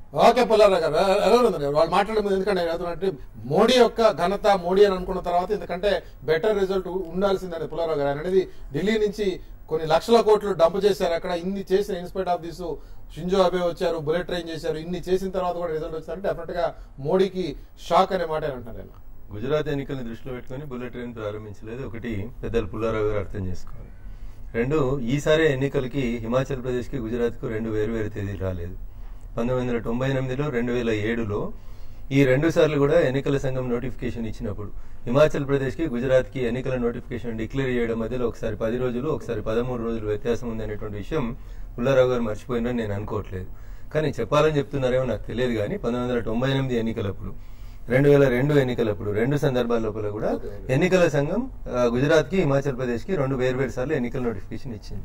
Okay Pullarao గారు ఎ- ఎలా ఉందండి వాళ్ళు మాట్లాడే ముందు ఎందుకంటే నేను అడుగుతున్నట్టు మోడీ యొక్క ఘనత మోడీ అని అనుకున్న తర్వాత ఎందుకంటే బెటర్ రిజల్ట్ ఉండాల్సిందని పుల్లారావు గారు ఆయన అనేది ఢిల్లీ నుంచి కొన్ని లక్షల కోట్లు డంప్ చేశారు అక్కడ ఇన్ని చేసిన in spite of this Shinzo Abe వచ్చారు బుల్లెట్ ట్రైన్ చేశారు ఇన్ని చేసిన తర్వాత కూడా రిజల్ట్ వచ్చిందంటే డెఫినెట్ గా మోడీకి షాక్ అనే మాట అంటారు ఆయన గుజరాత్ ఎన్నికల్ని దృష్టిలో పెట్టుకుని బుల్లెట్ ట్రైన్ ప్రారంభించలేదు ఒకటి పెద్దలు పుల్లారావు గారు అర్థం చేసుకోవాలి రెండు ఈసారి ఎన్నికలకి హిమాచల్ ప్రదేశ్ కి గుజరాత్ కు రెండు వేరు వేరు తేదీలు రాలేదు పంతొమ్మిది వందల తొంభై ఎనిమిదిలో రెండు వేల ఏడులో ఈ రెండు సార్లు కూడా ఎన్నికల సంఘం నోటిఫికేషన్ ఇచ్చినప్పుడు హిమాచల్ ప్రదేశ్ కి గుజరాత్ కి ఎన్నికల నోటిఫికేషన్ డిక్లేర్ చేయడం మధ్యలో ఒకసారి పది రోజులు ఒకసారి పదమూడు రోజులు వ్యత్యాసం ఉందనేటువంటి విషయం పుల్లారావు గారు మర్చిపోయినని నేను అనుకోవట్లేదు కానీ చెప్పాలని చెప్తున్నారేమో నాకు తెలియదు కానీ పంతొమ్మిది వందల తొంభై ఎనిమిది ఎన్నికలప్పుడు రెండు వేల రెండు ఎన్నికలప్పుడు రెండు సందర్భాల లోపల కూడా ఎన్నికల సంఘం ఆ, గుజరాత్ కి హిమాచల్ ప్రదేశ్ కి రెండు వేరు వేరు సార్లు ఎన్నికల నోటిఫికేషన్ ఇచ్చింది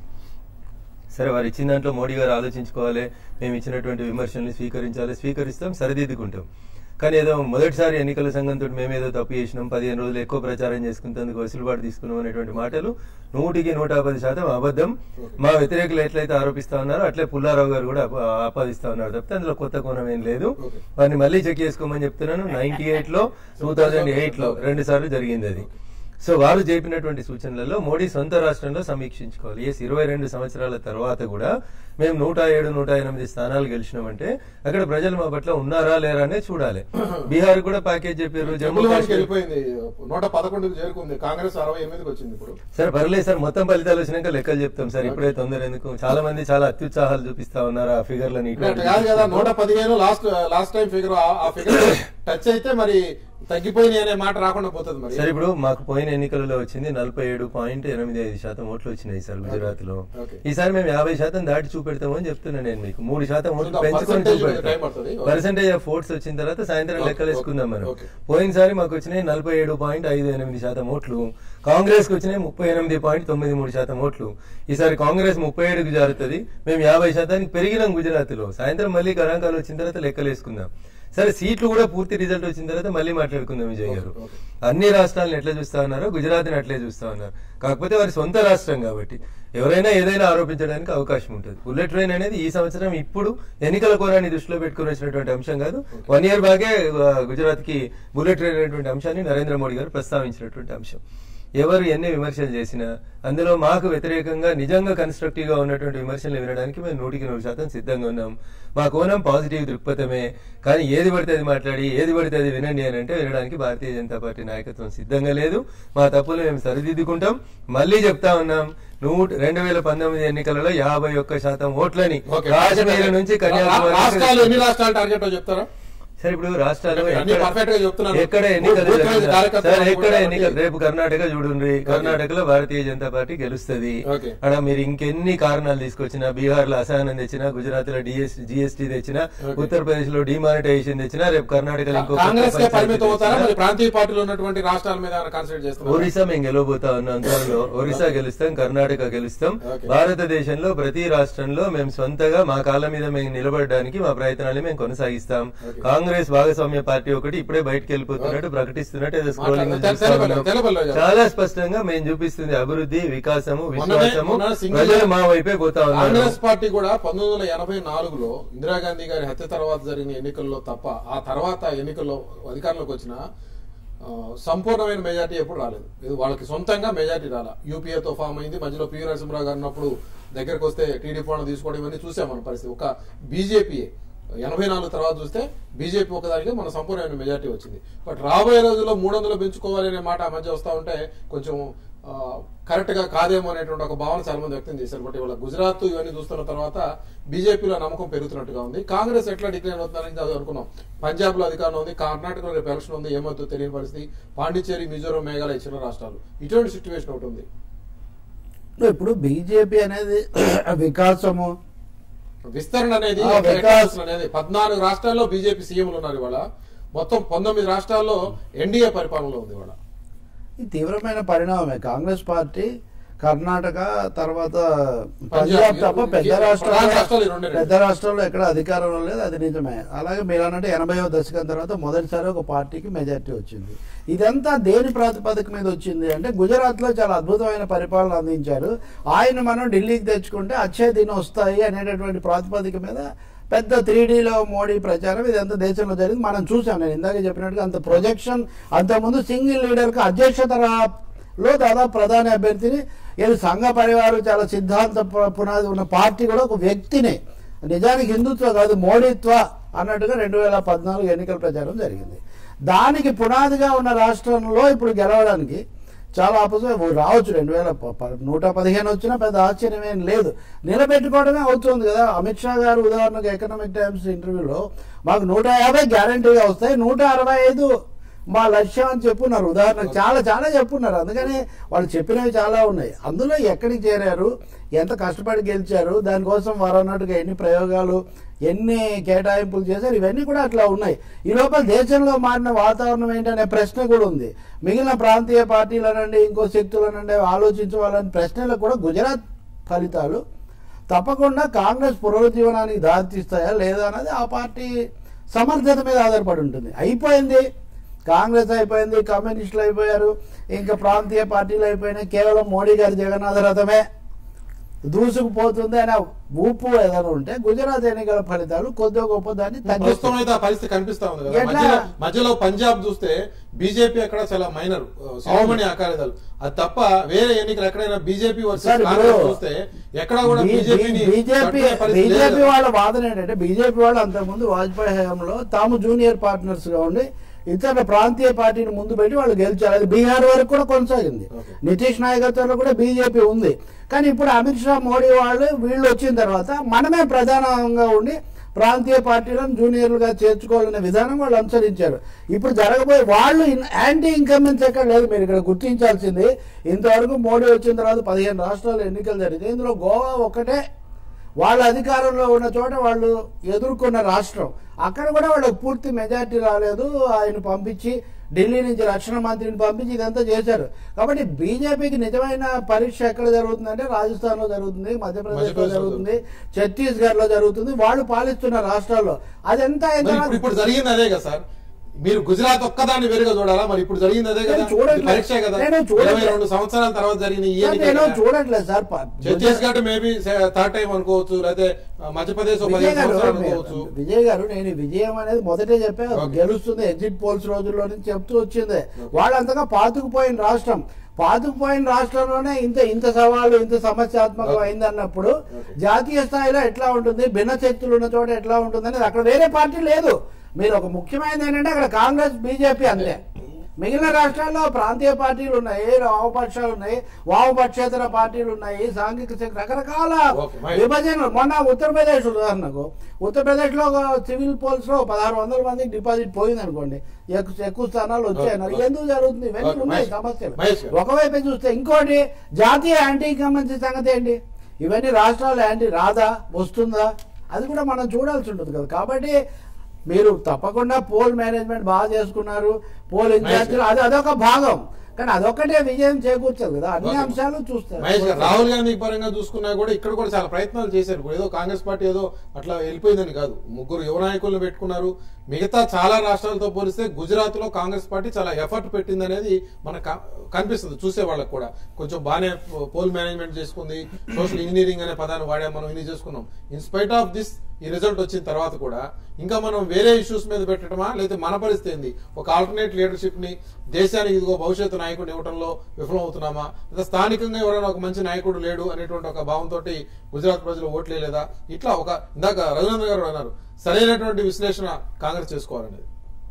సరే వారు ఇచ్చిన దాంట్లో మోడీ గారు ఆలోచించుకోవాలి మేము ఇచ్చినటువంటి విమర్శల్ని స్వీకరించాలి స్వీకరిస్తాం సరిదిద్దుకుంటాం కానీ ఏదో మొదటిసారి ఎన్నికల సంఘంతో మేమేదో తప్పు చేసినాం పదిహేను రోజులు ఎక్కువ ప్రచారం చేసుకున్నందుకు వెసులుబాటు తీసుకున్నాం అనేటువంటి మాటలు నూటికి నూట పది శాతం అబద్ధం మా వ్యతిరేకులు ఎట్లయితే ఆరోపిస్తా ఉన్నారో అట్లే పుల్లారావు గారు కూడా ఆప- ఆపాదిస్తా ఉన్నారు తప్పితే అందులో కొత్త కోణం ఏం లేదు వారిని మళ్ళీ చెక్ చేసుకోమని చెప్తున్నాను నైన్టీ ఎయిట్ లో టూ థౌజండ్ ఎయిట్ లో రెండు సార్లు జరిగింది అది సో వారు చెప్పినటువంటి సూచనలలో మోడీ సొంత రాష్ట్రంలో సమీక్షించుకోవాలి ఎస్ ఇరవై రెండు సంవత్సరాల తర్వాత కూడా మేము నూట ఏడు నూట ఎనిమిది స్థానాలు గెలిచినామంటే అక్కడ ప్రజలు మా పట్ల ఉన్నారా లేరా అనేది చూడాలి బీహార్ కూడా ప్యాకేజ్ చెప్పారు జమ్మూ జమ్మూ కాశ్మీర్ వెళ్ళిపోయింది నూట పదకొండుకి చేరుకుంది కాంగ్రెస్ అరవై ఎనిమిదికి వచ్చింది ఇప్పుడు సరే పర్లేదు సార్ మొత్తం ఫలితాలు వచ్చినాక లెక్కలు చెప్తాం సార్ ఇప్పుడే తొందర ఎందుకు చాలా మంది చాలా అత్యుత్సాహాలు చూపిస్తా ఉన్నారు ఆ ఫిగర్లని అంటే అట్లా కాదు కదా నూట పదిహేను లాస్ట్ లాస్ట్ టైం ఫిగర్ ఆ ఫిగర్ టచ్ అయితే మరి తగ్గిపోయినాయి అనే మాట రాకుండా పోతుంది మరి సరే ఇప్పుడు మాకు పోయిన ఎన్నికలలో వచ్చింది నలభై ఏడు పాయింట్ ఎనిమిది ఐదు శాతం ఓట్లు వచ్చినాయి సార్ గుజరాత్ లో Okay. ఈసారి మేము యాభై శాతం దాటి చూపెడతాము అని చెప్తున్నాను నేను మీకు మూడు శాతం ఓట్లు చూద్దాం. పెంచుకొని Percentage చూపెడతాం time పడుతుంది. Okay. పర్సెంటేజ్ ఆఫ్ ఓట్స్ వచ్చిన తర్వాత సాయంత్రం Okay. లెక్కలు వేసుకుందాం మనం Okay. పోయినసారి మాకు వచ్చినాయి నలభై ఏడు పాయింట్ ఐదు ఎనిమిది శాతం ఓట్లు కాంగ్రెస్ కి వచ్చినాయి ముప్పై ఎనిమిది పాయింట్ తొమ్మిది మూడు శాతం ఓట్లు ఈసారి కాంగ్రెస్ ముప్పై ఏడుకి జారుతుంది మేము యాభై శాతానికి పెరిగినాం గుజరాత్ లో సాయంత్రం మళ్ళీ గణాంకాలు వచ్చిన తర్వాత లెక్కలు వేసుకుందాం సరే సీట్లు కూడా పూర్తి రిజల్ట్ వచ్చిన తర్వాత మళ్ళీ మాట్లాడుకుందాం విజయ్ గారు Okay. అన్ని రాష్ట్రాలను ఎట్లా చూస్తా ఉన్నారో గుజరాత్ ని అట్లే చూస్తా ఉన్నారు కాకపోతే వారి సొంత రాష్ట్రం కాబట్టి ఎవరైనా ఏదైనా ఆరోపించడానికి అవకాశం ఉంటుంది బుల్లెట్ ట్రైన్ అనేది ఈ సంవత్సరం ఇప్పుడు ఎన్నికల కోరాన్ని దృష్టిలో పెట్టుకుని వచ్చినటువంటి అంశం కాదు వన్ ఇయర్ బాగే గుజరాత్ కి బుల్లెట్ ట్రైన్ అనేటువంటి అంశాన్ని నరేంద్ర మోడీ గారు ప్రస్తావించినటువంటి అంశం ఎవరు ఎన్ని విమర్శలు చేసినా అందులో మాకు వ్యతిరేకంగా నిజంగా కన్స్ట్రక్టివ్ గా ఉన్నటువంటి విమర్శలు వినడానికి మేము నూటికి నూరు శాతం సిద్ధంగా ఉన్నాం మా కోణం పాజిటివ్ దృక్పథమే కానీ ఏది పడితే అది మాట్లాడి ఏది పడితే అది వినండి అని అంటే వినడానికి భారతీయ జనతా పార్టీ నాయకత్వం సిద్ధంగా లేదు మా తప్పులు మేము సరిదిద్దుకుంటాం మళ్ళీ చెప్తా ఉన్నాం నూట రెండు వేల పంతొమ్మిది ఎన్నికలలో యాభై ఒక్క శాతం ఓట్లని ఓకే. కాశ్మీర్ నుంచి కన్యాకుమారి రాష్ట్రాలు ఎన్ని రాష్ట్రాలు టార్గెట్ చెప్తారా సరే ఇప్పుడు రాష్ట్రాలు అన్ని ఎక్కడ- perfect గా చెప్తున్నారు. ఎక్కడ ఎన్నికలు బూత్ వైజ్ జరిగినా- కార్యకర్తలు సరే ఎక్కడ కూడా ఎన్నికలు కాబట్టి- రేపు కర్ణాటక చూడండి కర్ణాటకలో భారతీయ జనతా పార్టీ గెలుస్తది ఓకే. అక్కడ మీరు ఇంకెన్ని కారణాలు తీసుకొచ్చినా బీహార్ లో అసహనం తెచ్చినా గుజరాత్ లో డిఎస్ జిఎస్టీ తెచ్చినా ఉత్తరప్రదేశ్ లో డిమానిటైజేషన్ తెచ్చినా రేపు కర్ణాటకలో ఇంకో కాంగ్రెస్ కే పంచాయతీ పరిమితం అవుతారా తెచ్చినా, మరి ప్రాంతీయ పార్టీలు ఉన్నటువంటి రాష్ట్రాల మీద కాన్సన్ట్రేట్ చేస్తున్నారు ఒరిస్సా మేము గెలవబోతా ఉన్నాం త్వరలో ఒరిస్సా గెలుస్తాం కర్ణాటక గెలుస్తాం ఓకే. భారతదేశంలో ప్రతి రాష్ట్రంలో మేము సొంతగా మా కాళ్ళ మీద మేము నిలబడడానికి మా ప్రయత్నాన్ని మేము కొనసాగిస్తాం కాంగ్రెస్ భాగస్వామ్య పార్టీ ఒకటి ఇప్పుడే బయటకు వెళ్ళిపోతున్నట్టు ప్రకటిస్తున్నట్టు ఏదో స్క్రోలింగ్ మాట్లాడు. తెలపలేదు, తెలపలేదు. చాలా స్పష్టంగా మేము చూపిస్తుంది అభివృద్ధి వికాసము మొన్ననే- విశ్వాసము మొన్న సింగిల్ ప్రజలు మా వైపే పోతా ఉన్నారు కాంగ్రెస్ పార్టీ కూడా పంతొమ్మిది వందల ఎనభై నాలుగులో ఇందిరాగాంధీ గారి హత్య తర్వాత జరిగిన ఎన్నికల్లో తప్ప ఆ తర్వాత ఎన్నికల్లో అధికారంలోకి వచ్చిన ఆ, సంపూర్ణమైన మెజార్టీ ఎప్పుడు రాలేదు ఇది వాళ్ళకి సొంతంగా మెజార్టీ రాలా యూపీఏతో ఫామ్ అయింది మధ్యలో పివి నరసింహరావు గారు ఉన్నప్పుడు దగ్గరకు వస్తే టీడీపీ వాళ్ళని తీసుకోవడం ఇవన్నీ చూసాం మన పరిస్థితి ఒక బీజేపీ ఎనభై నాలుగు తర్వాత చూస్తే బీజేపీ ఒకదానికి మన సంపూర్ణమైన మెజార్టీ వచ్చింది బట్ రాబోయే రోజుల్లో మూడు వందలు పెంచుకోవాలి అనే మాట ఆ మధ్య వస్తా ఉంటే కొంచెం కరెక్ట్ గా కాదేమో అనేటువంటి ఒక భావన చాలా మంది వ్యక్తం చేశారు బట్ ఇవాళ గుజరాత్ ఇవన్నీ చూస్తున్న తర్వాత బీజేపీలో నమ్మకం పెరుగుతున్నట్టుగా ఉంది కాంగ్రెస్ ఎట్లా డిక్లైన్ అవుతుందని అది అనుకున్నాం పంజాబ్ లో అధికారం ఉంది కర్ణాటకలో రేపు ఎలక్షన్ ఉంది ఏమవుతుందో తెలియని పరిస్థితి పాండిచ్చేరి మిజోరం మేఘాలయ చిన్న రాష్ట్రాలు ఇటువంటి సిచ్యువేషన్ ఒకటి ఉంది ఇప్పుడు బీజేపీ అనేది వికాసము విస్తరణ అనేది ఆ, ఒక వికాస్- ఎక్స్పాన్షన్ అనేది పద్నాలుగు రాష్ట్రాల్లో బీజేపీ సీఎంలు ఉన్నారు ఇవాళ మొత్తం పంతొమ్మిది రాష్ట్రాల్లో ఎన్డీఏ పరిపాలనలో ఉంది ఇవాళ ఈ తీవ్రమైన పరిణామమే కాంగ్రెస్ పార్టీ కర్ణాటక తర్వాత పంజాబ్ పంజాబ్ తప్ప పెద్ద ప్రధాన రాష్ట్రాలు ఈ రాష్ట్రాలు రెండే రెండు. పెద్ద రాష్ట్రాల్లో ఎక్కడ అధికారంలో లేదు అది నిజమే అలాగే మీరు అన్నట్టు ఎనభైవ దశకం తర్వాత మొదటిసారి ఒక పార్టీకి మెజార్టీ వచ్చింది ఇదంతా దేని ప్రాతిపదిక మీద వచ్చింది అంటే గుజరాత్ లో చాలా అద్భుతమైన పరిపాలన అందించారు ఆయన మనం ఢిల్లీకి తెచ్చుకుంటే అచ్చే దిన వస్తాయి అనేటటువంటి ప్రాతిపదిక మీద పెద్ద త్రీ లో మోడీ ప్రచారం ఇదంతా దేశంలో జరిగింది మనం చూసాం నేను ఇందాక చెప్పినట్టుగా అంత ప్రొజెక్షన్ అంతకుముందు సింగిల్ లీడర్కి అధ్యక్షత రా- లో దాదాపు ప్రధాని అభ్యర్థిని ఇది సంఘ పరివారం చాలా సిద్ధాంత పు- పునాది ఉన్న పార్టీ కూడా ఒక వ్యక్తినే నిజానికి హిందుత్వ కాదు మోడీత్వ అన్నట్టుగా రెండు వేల పద్నాలుగు ఎన్నికల ప్రచారం జరిగింది దానికి పునాదిగా ఉన్న రాష్ట్రంలో ఇప్పుడు గెలవడానికి చాలా ఆపోజిట్ రావచ్చు రెండు వేల ప- ప- నూట పదిహేను వచ్చినా పెద్ద ఆశ్చర్యం ఏం లేదు నిలబెట్టుకోవడమే అవుతుంది కదా అమిత్ షా గారు ఉదాహరణకు ఎకనామిక్ టైమ్స్ ఇంటర్వ్యూలో మాకు నూట యాభై గ్యారంటీగా వస్తాయి నూట అరవై ఐదు మా లక్ష్యం అని చెప్పున్నారు ఉదాహరణకు చాలా చాలా చెప్పున్నారు అందుకని వాళ్ళు చెప్పినవి చాలా ఉన్నాయి అందులో ఎక్కడికి చేరారు ఎంత కష్టపడి గెలిచారు దానికోసం వారు అన్నట్టుగా ఎన్ని ప్రయోగాలు ఎన్ని కేటాయింపులు చేశారు ఇవన్నీ కూడా అట్లా ఉన్నాయి ఈ లోపల దేశంలో మారిన వాతావరణం ఏంటనే ప్రశ్న కూడా ఉంది మిగిలిన ప్రాంతీయ పార్టీలనండి ఇంకో శక్తులనండి ఆలోచించవాలని ప్రశ్నలకు కూడా గుజరాత్ ఫలితాలు తప్పకుండా కాంగ్రెస్ పునరుజ్జీవనానికి దారితీస్తాయా లేదా అన్నది ఆ పార్టీ సమర్థత మీద ఆధారపడి ఉంటుంది అయిపోయింది కాంగ్రెస్ అయిపోయింది కమ్యూనిస్టులు అయిపోయారు ఇంకా ప్రాంతీయ పార్టీలు అయిపోయినాయి కేవలం మోడీ గారి జగన్నాథ రథమే దూసుకుపోతుంది అనే ఊపు ఏదైనా ఉంటే గుజరాత్ ఎన్నికల ఫలితాలు కొద్దిగా గొప్ప దాన్ని ప్రస్తుతం తగ్గిస్తాయి అయితే ఆ పరిస్థితి కనిపిస్తా ఉంది కదా ఎట్లా? మధ్యలో మధ్యలో పంజాబ్ చూస్తే బీజేపీ అక్కడ చాలా మైనర్ శిరోమణి ఆకారదాలు అది తప్ప వేరే ఎన్నికలు ఎక్కడైనా బీజేపీ వర్సెస్ సార్, ఇప్పుడు కాంగ్రెస్ చూస్తే ఎక్కడ కూడా బీజేపీని బీజేపీ బీజేపీ వాళ్ళ వాదన ఏంటంటే బీజేపీ వాళ్ళు అంతకుముందు వాజ్పేయి హయాంలో తాము జూనియర్ పార్ట్నర్స్ గా ఉండి ఇతర ప్రాంతీయ పార్టీని ముందు పెట్టి వాళ్ళు గెలిచారు అది బీహార్ వరకు కూడా కొనసాగింది Okay. నితీష్ నాయకత్వంలో కూడా బీజేపీ ఉంది కానీ ఇప్పుడు అమిత్ షా మోడీ వాళ్ళు వీళ్ళు వచ్చిన తర్వాత మనమే ప్రధానంగా ఉండి ప్రాంతీయ పార్టీలను జూనియర్లుగా చేర్చుకోవాలనే విధానం వాళ్ళు అనుసరించారు ఇప్పుడు జరగబోయే వాళ్ళు ఇన్- యాంటీ ఇన్కమ్మెన్స్ ఎక్కడ లేదు మీరు ఇక్కడ గుర్తించాల్సింది ఇంతవరకు మోడీ వచ్చిన తర్వాత పదిహేను రాష్ట్రాలు ఎన్నికలు జరిగింది ఇందులో గోవా ఒకటే వాళ్ళ అధికారంలో ఉన్న చోట వాళ్ళు ఎదుర్కొన్న రాష్ట్రం అక్కడ కూడా వాళ్ళకి పూర్తి మెజార్టీ రాలేదు ఆయన పంపించి ఢిల్లీ నుంచి రక్షణ మంత్రిని పంపించి ఇదంతా చేశారు కాబట్టి బీజేపీకి నిజమైన పరీక్ష ఎక్కడ జరుగుతుందంటే రాజస్థాన్ లో జరుగుతుంది మధ్యప్రదేశ్ లో మధ్యప్రదేశ్లో జరుగుతుంది ఛత్తీస్గఢ్ లో జరుగుతుంది వాళ్ళు పాలిస్తున్న రాష్ట్రాల్లో అదంతా అయిన మరి తర్వాత- ఇప్పుడు ఇప్పుడు జరిగింది అదే కదా సార్ మీరు గుజరాత్ ఒక్కదాన్ని వేరుగా చూడాలా మరి ఇప్పుడు జరిగింది అదే కదా నేను చూడట్లేదు. ఇది పరీక్షే కదా నేను చూడట్లేదు. ఇరవై రెండు సంవత్సరాల తర్వాత జరిగిన ఈ సార్, ఎన్నిక నేను కదా. చూడట్లేదు సార్ ప- ఛత్తీస్గఢ్ మేబీ థర్డ్ టైం అనుకోవచ్చు లేకపోతే ఆ, మధ్యప్రదేశ్ ఒక విజయ్ పదిహేను గారు సంవత్సరాలు అనుకోవచ్చు విజయ్ గారు నేను ఈ విజయం అనేది మొదటే చెప్పా Okay. గెలుస్తుంది ఎగ్జిట్ పోల్స్ రోజుల్లో నుంచి చెప్తూ వచ్చింది వాళ్ళంతగా పాతుకుపోయిన రాష్ట్రం పాతుకుపోయిన రాష్ట్రంలోనే ఇంత ఇంత సవాలు ఇంత సమస్యాత్మకం Okay. అయింది అన్నప్పుడు Okay. జాతీయ స్థాయిలో ఎట్లా ఉంటుంది భిన్న శక్తులు ఉన్న చోట ఎట్లా ఉంటుంది అనేది అక్కడ వేరే పార్టీ లేదు మీరు ఒక ముఖ్యమైనది ఏంటంటే అక్కడ కాంగ్రెస్ బీజేపీ అంతే మిగిలిన రాష్ట్రాల్లో ప్రాంతీయ పార్టీలు ఉన్నాయి వామపక్షాలు ఉన్నాయి వామపక్షేతర పార్టీలు ఉన్నాయి సాంఘిక శక్తి రకరకాల Okay, మరి- విభజన మొన్న ఉత్తరప్రదేశ్ ఉదాహరణకు ఉత్తరప్రదేశ్ లో సివిల్ పోల్స్ లో పదహారు వందల మందికి డిపాజిట్ పోయింది అనుకోండి ఎక్కువ ఎక్కువ స్థానాలు వచ్చాయి అన్నారు. Okay. ఎందుకు జరుగుతుంది ఇవన్నీ Okay, ఉన్నాయి మహేష్- సమస్యలు మహేష్ గారు. ఒకవైపు చూస్తే ఇంకోటి జాతీయ యాంటీ ఇన్కమ్మెన్సీ సంగతి ఏంటి ఇవన్నీ రాష్ట్రాలు యాంటీ రాదా వస్తుందా అది కూడా మనం చూడాల్సి ఉంటుంది కదా కాబట్టి మీరు తప్పకుండా పోల్ మేనేజ్మెంట్ బాగా చేసుకున్నారు పోల్ ఇన్ఛార్జీలు అది అదొక భాగం కానీ అదొక్కటే విజయం చేకూర్చదు కదా అన్ని Okay. అంశాలు చూస్తారు మహేష్ గారు రాహుల్ గాంధీ పరంగా చూసుకున్నా కూడా ఇక్కడ కూడా చాలా ప్రయత్నాలు చేశారు ఇప్పుడు ఏదో కాంగ్రెస్ పార్టీ ఏదో అట్లా వెళ్ళిపోయిందని కాదు ముగ్గురు యువ నాయకులను పెట్టుకున్నారు మిగతా చాలా రాష్ట్రాలతో పోలిస్తే గుజరాత్ లో కాంగ్రెస్ పార్టీ చాలా ఎఫర్ట్ పెట్టింది అనేది మనకు క- కనిపిస్తుంది చూసే వాళ్ళకి కూడా కొంచెం బాగానే పోల్ మేనేజ్మెంట్ చేసుకుంది సోషల్ ఇంజనీరింగ్ అనే పదాన్ని వాడా మనం ఇది చేసుకున్నాం ఇన్ స్పైట్ ఆఫ్ దిస్ ఈ రిజల్ట్ వచ్చిన తర్వాత కూడా ఇంకా మనం వేరే ఇష్యూస్ మీద పెట్టడమా లేదా మన పరిస్థితి ఏంది ఒక ఆల్టర్నేట్ లీడర్షిప్ ని దేశానికి ఇదిగో భవిష్యత్తు నాయకుడు ఇవ్వడంలో విఫలం అవుతున్నామా లేదా స్థానికంగా ఎవరైనా ఒక మంచి నాయకుడు లేడు అనేటువంటి ఒక భావంతో గుజరాత్ ప్రజలు ఓట్లే లేదా ఇట్లా ఒక ఇందాక రఘునందన్ గారు అన్నారు సరైనటువంటి విశ్లేషణ కాంగ్రెస్ చేసుకోవాలనేది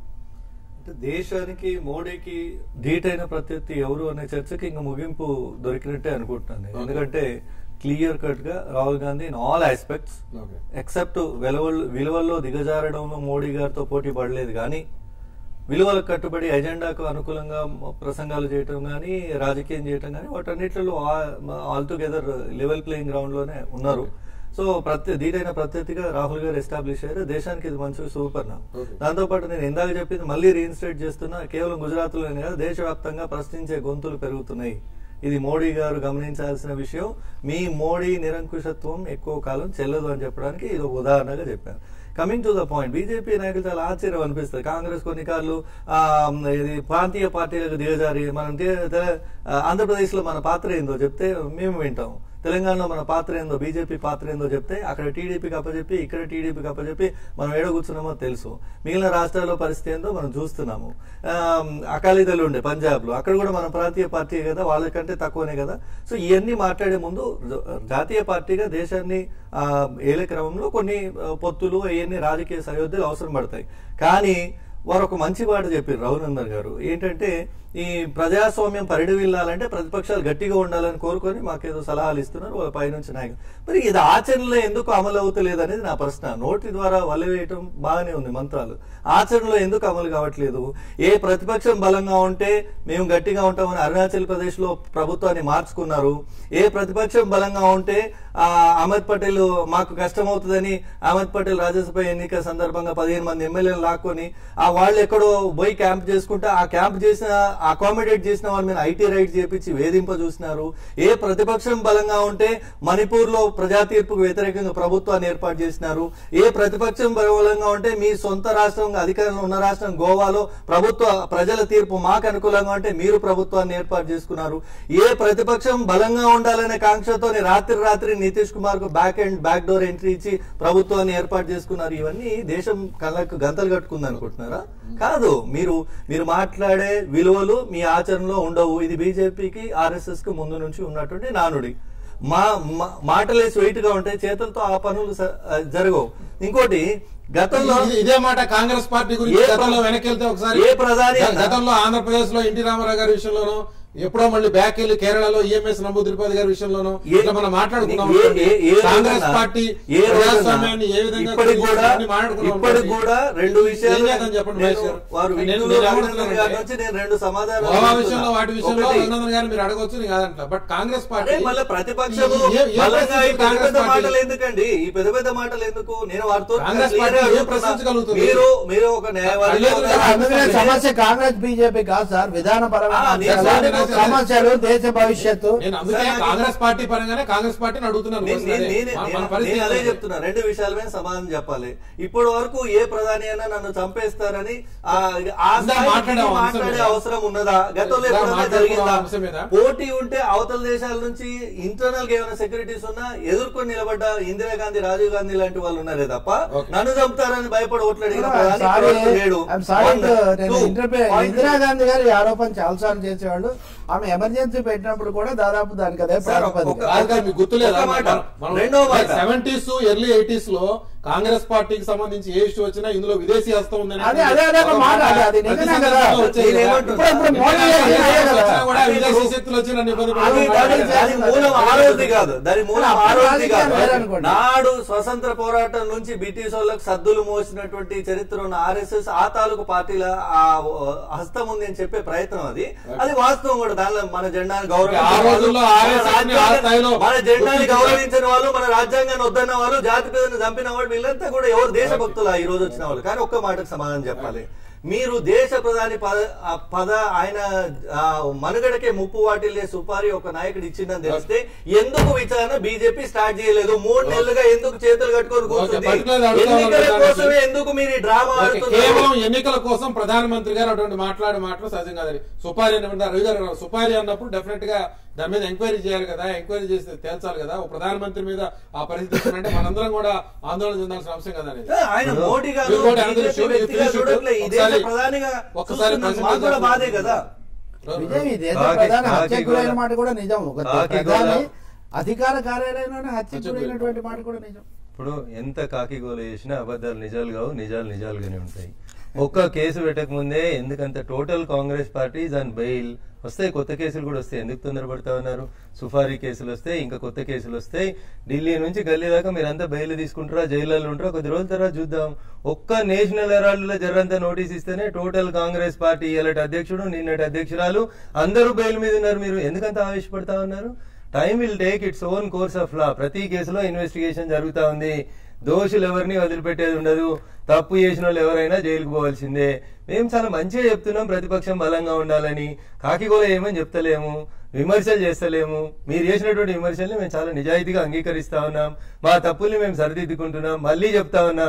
అంటే దేశానికి మోడీకి ధీటైన ప్రత్యర్థి ఎవరు అనే చర్చకి ఇంకా ముగింపు దొరికినట్టే అనుకుంటున్నాను నేను. Okay. ఎందుకంటే క్లియర్ కట్ గా Rahul Gandhi in all aspects okay except విలువలు విలువల్లో దిగజారడంలో మోడీ గారితో పోటీ పడలేదు కానీ విలువలకు కట్టుబడి ఎజెండాకు అనుకూలంగా ప్రసంగాలు చేయటం కానీ రాజకీయం చేయటం కానీ వాటన్నిటిలో all together level playing ground లోనే ఉన్నారు సో ప్రత్య ధీరైన ప్రత్యర్థిగా రాహుల్ గారు ఎస్టాబ్లిష్ అయ్యారు దేశానికి ఇది మంచి సూపర్ నా Okay. దాంతో పాటు నేను ఇందాక చెప్పింది మళ్ళీ రీఇన్స్టేట్ చేస్తున్నా కేవలం గుజరాత్ లోనే కాదు దేశవ్యాప్తంగా ప్రశ్నించే గొంతులు పెరుగుతున్నాయి ఇది మోడీ గారు గమనించాల్సిన విషయం మీ మోడీ నిరంకుశత్వం ఎక్కువ కాలం చెల్లదు అని చెప్పడానికి ఇది ఒక ఉదాహరణగా చెప్పాను coming to the point BJP నాయకులు చాలా ఆశ్చర్యం అనిపిస్తుంది కాంగ్రెస్ కొన్ని కాళ్ళు ఆ, ఇది ప్రాంతీయ పార్టీలకు దిగజారి మనం ఆంధ్రప్రదేశ్ లో మన పాత్ర ఏందో చెప్తే మేము వింటాం తెలంగాణలో మన పాత్ర ఏందో బీజేపీ పాత్ర ఏందో చెప్తే అక్కడ టీడీపీకి అప్పచెప్పి ఇక్కడ టీడీపీకి అప్పచెప్పి మనం ఏడో కూర్చున్నామో తెలుసు మిగిలిన రాష్ట్రాల్లో పరిస్థితి ఏందో మనం చూస్తున్నాము ఆమ్, అకాలీదళ్ ఉండే పంజాబ్ లో అక్కడ కూడా మన ప్రాంతీయ పార్టీ కదా వాళ్ళకంటే తక్కువనే కదా సో ఇవన్నీ మాట్లాడే ముందు జ- జాతీయ పార్టీగా దేశాన్ని ఆ, ఏలే క్రమంలో కొన్ని ఆ, పొత్తులు అవన్నీ రాజకీయ సయోధ్యలు అవసరం పడతాయి కానీ వారు ఒక మంచి మాట చెప్పారు రఘునందన్ గారు ఏంటంటే ఈ ప్రజాస్వామ్యం పరిడవిల్లాలంటే ప్రతిపక్షాలు గట్టిగా ఉండాలని కోరుకొని మాకేదో సలహాలు ఇస్తున్నారు వాళ్ళ పైనుంచి నాయకులు మరి ఇది ఆచరణలో ఎందుకు అమలు అవుతలేదు అనేది నా ప్రశ్న నోటి ద్వారా వల్లవేయటం బాగానే ఉంది మంత్రాలు ఆచరణలో ఎందుకు అమలు కావట్లేదు ఏ ప్రతిపక్షం బలంగా ఉంటే మేము గట్టిగా ఉంటామని అరుణాచల్ ప్రదేశ్ లో ప్రభుత్వాన్ని మార్చుకున్నారు ఏ ప్రతిపక్షం బలంగా ఉంటే ఆ అహ్మద్ పటేల్ మాకు కష్టం అవుతుందని అహ్మద్ పటేల్ రాజ్యసభ ఎన్నిక సందర్భంగా పదిహేను మంది ఎమ్మెల్యేలు లాక్కొని ఆ వాళ్ళు ఎక్కడో పోయి క్యాంప్ చేసుకుంటే ఆ క్యాంప్ చేసిన అకామిడేట్ చేసిన వాళ్ళ మీద ఐటీ రైట్ చేపించి వేధింప చూసినారు ఏ ప్రతిపక్షం బలంగా ఉంటే మణిపూర్ లో ప్రజా తీర్పుకు వ్యతిరేకంగా ప్రభుత్వాన్ని ఏర్పాటు చేసినారు ఏ ప్రతిపక్షం బలంగా ఉంటే మీ సొంత రాష్ట్రం అధికారంలో ఉన్న రాష్ట్రం గోవాలో ప్రభుత్వ ప్రజల తీర్పు మాకు అనుకూలంగా ఉంటే మీరు ప్రభుత్వాన్ని ఏర్పాటు చేసుకున్నారు ఏ ప్రతిపక్షం బలంగా ఉండాలనే కాంక్షతోని రాత్రి రాత్రి నితీష్ కుమార్ కు back and back door entry ఇచ్చి ప్రభుత్వాన్ని ఏర్పాటు చేసుకున్నారు ఇవన్నీ దేశం కళ్ళకు గంతలు కట్టుకుంది అనుకుంటున్నారా కాదు మీరు మీరు మాట్లాడే విలువలు మీ ఆచరణలో ఉండవు ఇది బీజేపీకి ఆర్ఎస్ఎస్ కు ముందు నుంచి ఉన్నటువంటి నానుడి మా మా- మాటలే స్వీట్ గా ఉంటాయి చేతులతో ఆ పనులు స- జరగవు ఇంకోటి గతంలో ఇది- ఇదే మాట కాంగ్రెస్ పార్టీ గురించి ఏ ప్ర- గతంలో వెనక్కి వెళ్తే ఒకసారి ఏ ప్రధాని గ- అన్నా? గతంలో ఆంధ్రప్రదేశ్ లో ఎన్టీ రామారావు గారి విషయంలోనూ ఎప్పుడో మళ్ళీ బ్యాక్ వెళ్ళి కేరళలో ఈఎంఎస్ నమూద్రిపాది గారి విషయంలోనూ ఏ- ఇట్లా మనం మాట్లాడుకున్నాం ఏ- ఏ- ఏ కాంగ్రెస్ రోజున- పార్టీ ఏ రోజున ప్రజాస్వామ్యాన్ని ఏ విధంగా ఇప్పటికి కూడా ఇవన్నీ మాట్లాడుకున్నాం ఇప్పటికి కాబట్టి కూడా రెండు విషయాలు ఏం చేద్దాం చెప్పండి నేను- మహేష్ గారు? వారు నేను- విష్ణులు నేను రఘునందన్ ఏమంటున్నానంటే, గారి నుంచి నేను రెండు సమాధానాలు గోవా చెప్తున్నా. విషయంలో వాటి విషయంలో ఒకటి, రఘునందన్ గారిని మీరు అడగొచ్చు నేను కాదంట బట్ కాంగ్రెస్ అదే పార్టీ మళ్ళీ ప్రతిపక్షము ఈ- ఏ- ఏ బలంగా ఈ పరిస్థితి పెద్ద కాంగ్రెస్ పెద్ద పార్టీ- మాటలు ఎందుకండి ఈ పెద్ద పెద్ద మాటలు ఎందుకు నేను వారితో కాంగ్రెస్ clear పార్టీ గా ఏం అడుగుతున్నా. ప్రశ్నించగలుగుతుంది? మీరు మీరు ఒక న్యాయవాది కళ్ళెదురుగా ఒక- అందుకనే సమస్య కాంగ్రెస్ బీజేపీ కాదు సార్ విధానపరమైన ఆ, నేను అంశాలు, దాని- సమస్యలు దేశ భవిష్యత్తు నేను అందుకే సార్, నాకు- కాంగ్రెస్ పార్టీ పరంగానే కాంగ్రెస్ పార్టీని అడుగుతున్నాను నేను- ప్రశ్న నేను- అదే. నేను- మన- మన నేను- పరిస్థితి నేను అదే ఏంటంటే- చెప్తున్నా రెండు విషయాల మీద సమాధానం చెప్పాలి ఇప్పటి వరకు ఏ ప్రధాని అయినా నన్ను చంపేస్తారని ఆ ఆ ఇందాక స్థాయికి మాట్లాడే అంశం మాట్లాడే మీద. అవసరం ఉన్నదా గతంలో ఇందాక ఎప్పుడైనా మాట్లాడుకున్న జరిగిందా అంశం మీద. పోటీ ఉంటే అవతల దేశాల నుంచి ఇంటర్నల్ గా ఏమైనా సెక్యూరిటీస్ ఉన్నా ఎదుర్కొని నిలబడ్డ ఇందిరాగాంధీ రాజీవ్ గాంధీ లాంటి వాళ్ళు ఉన్నారే తప్ప Okay. నన్ను చంపుతారని భయపడి ఓట్లు అడిగిన ప్రధాని సారీ ఇప్పటివరకు లేడు ఐఎమ్ సారీ One, నేను two, interview point Indira Gandhi garu ఈ ఆరోపణ చాలాసార్లు చేసేవాళ్ళు ఆమె ఎమర్జెన్సీ పెట్టినప్పుడు కూడా దాదాపు దానికి అదే సార్, ప్రాతిపదిక ఒక- కాదు కాదు, మీకు గుర్తులేదా ఒక మాట. రెండో మాట. సెవెంటీస్ ఎర్లీ ఎయిటీస్ లో కాంగ్రెస్ పార్టీకి సంబంధించి ఏ ఇష్యూ వచ్చినా ఇందులో విదేశీ హస్తం ఉందని అదే, అదే, అదే ఒక మాట, అది- అది ప్రతి నిజమే కదా. సందర్భంలో వచ్చేది నేను కదా. ఏమంటున్నా? ఇప్పుడు ఇప్పుడు మోడీ గారు విదేశీ అదే కదా. వచ్చినా కూడా అది విదేశీ నువ్వు- శక్తులు వచ్చి నన్ను ఇబ్బంది అది పెడతారు. దాని- దాని మూలం ఆ రోజుది కాదు దాని మూలం ఆ అప్పుడు రోజుది కాదు రాజకీయాలు వేరనుకోండి. నాడు స్వతంత్ర పోరాటం నుంచి బ్రిటిష్ వాళ్ళకి సద్దులు మోసినటువంటి చరిత్ర ఉన్న ఆర్ఎస్ఎస్ ఆ తాలూకు పార్టీల ఆ హస్తం ఉంది అని చెప్పే ప్రయత్నం అది అది వాస్తవం కూడా దానిలో మన జెండాను ఆ రోజుల్లో RSS ని ఆ స్థాయిలో మన జెండాని గుర్తించారు. గౌరవించిన వాళ్ళు మన రాజ్యాంగాన్ని వద్దన్న వాళ్ళు జాతి పేదను చంపిన వాళ్ళు వీళ్ళంతా కూడా ఎవరు దేశభక్తులు ఈ రోజు వచ్చిన వాళ్ళు కానీ ఒక్క మాటకు సమాధానం చెప్పాలి మీరు దేశ ప్రధాని పద ఆ పద ఆయన ఆ, మనుగడకే ముప్పు వాటిల్లే సుపారి ఒక నాయకుడు ఇచ్చిందని తెలిస్తే ఎందుకు విచారణ బీజేపీ స్టార్ట్ చేయలేదు మూడు నెలలుగా ఎందుకు చేతులు కట్టుకొని కూర్చుంది particularly అడుగుతా ఎన్నికల ఉన్నాను కోసమే ఎందుకు మీరు ఈ డ్రామా ఓకే, ఆడుతున్నారు కేవలం ఎన్నికల కోసం ప్రధానమంత్రి గారు అటువంటి మాట్లాడే మాటలు సహజం కాదని సుపారి అన్నప్పుడు రవి గారు సుపారి అన్నప్పుడు డెఫినెట్ గా దాని మీద ఎంక్వైరీ చేయాలి కదా ఎంక్వైరీ చేస్తే తేల్చాలి కదా ఒక ప్రధానమంత్రి మీద ఆ పరిస్థితి అంటే మనందరం కూడా ఆందోళన చెందాల్సిన అంశం కదా అనేది ఆయన మోడీ గారు మీరు కూడా అందరూ BJP shoot- వ్యక్తిగా please shoot. చూడట్లే ఈ దేశ ఒకసారి- ప్రధానిగా ఒక్కసారి చూస్తున్నాం. మాకు కూడా బాధే కదా విజయ్ ఈ దేశ కాకి- ప్రధాని కాకి హత్యకు గురైన గోడ. మాట కూడా నిజం ఒక కాకి ప్రధాని గోడ. అధికార కార్యాలయంలోనే హత్యకు హత్యకు గురైనటువంటి మాట కూడా నిజం ఇప్పుడు ఎంత కాకి గోల చేసినా అబద్ధాలు నిజాలు కావు నిజాలు నిజాలుగానే ఉంటాయి ఒక్క కేసు పెట్టక ముందే ఎందుకంత టోటల్ కాంగ్రెస్ పార్టీ దాని బెయిల్ వస్తాయి కొత్త కేసులు కూడా వస్తాయి ఎందుకు తొందరపడతా ఉన్నారు సుఫారీ కేసులు వస్తాయి ఇంకా కొత్త కేసులు వస్తాయి ఢిల్లీ నుంచి గల్లీ దాకా మీరంతా బెయిల్ తీసుకుంటారా జైల్లో ఉంటారా కొద్ది రోజుల తర్వాత చూద్దాం ఒక్క నేషనల్ హెరాల్డ్ లో జరంతా నోటీస్ ఇస్తేనే టోటల్ కాంగ్రెస్ పార్టీ ఇలాంటి అధ్యక్షుడు నిన్నటి అధ్యక్షురాలు అందరూ బెయిల్ మీద ఉన్నారు మీరు ఎందుకంత ఆవేశపడతా ఉన్నారు time will take its own course of law ప్రతి కేసులో ఇన్వెస్టిగేషన్ జరుగుతా ఉంది దోషులు ఎవరిని వదిలిపెట్టేది ఉండదు తప్పు చేసిన వాళ్ళు ఎవరైనా జైలుకు పోవాల్సిందే మేము చాలా మంచిగా చెప్తున్నాం ప్రతిపక్షం బలంగా ఉండాలని కాకిగోల ఏమని చెప్తలేము విమర్శలు చేస్తలేము మీరు చేసినటువంటి విమర్శల్ని మేము చాలా నిజాయితీగా అంగీకరిస్తా ఉన్నాం మా తప్పుల్ని మేము సరిదిద్దుకుంటున్నాం మళ్ళీ చెప్తా ఉన్నాం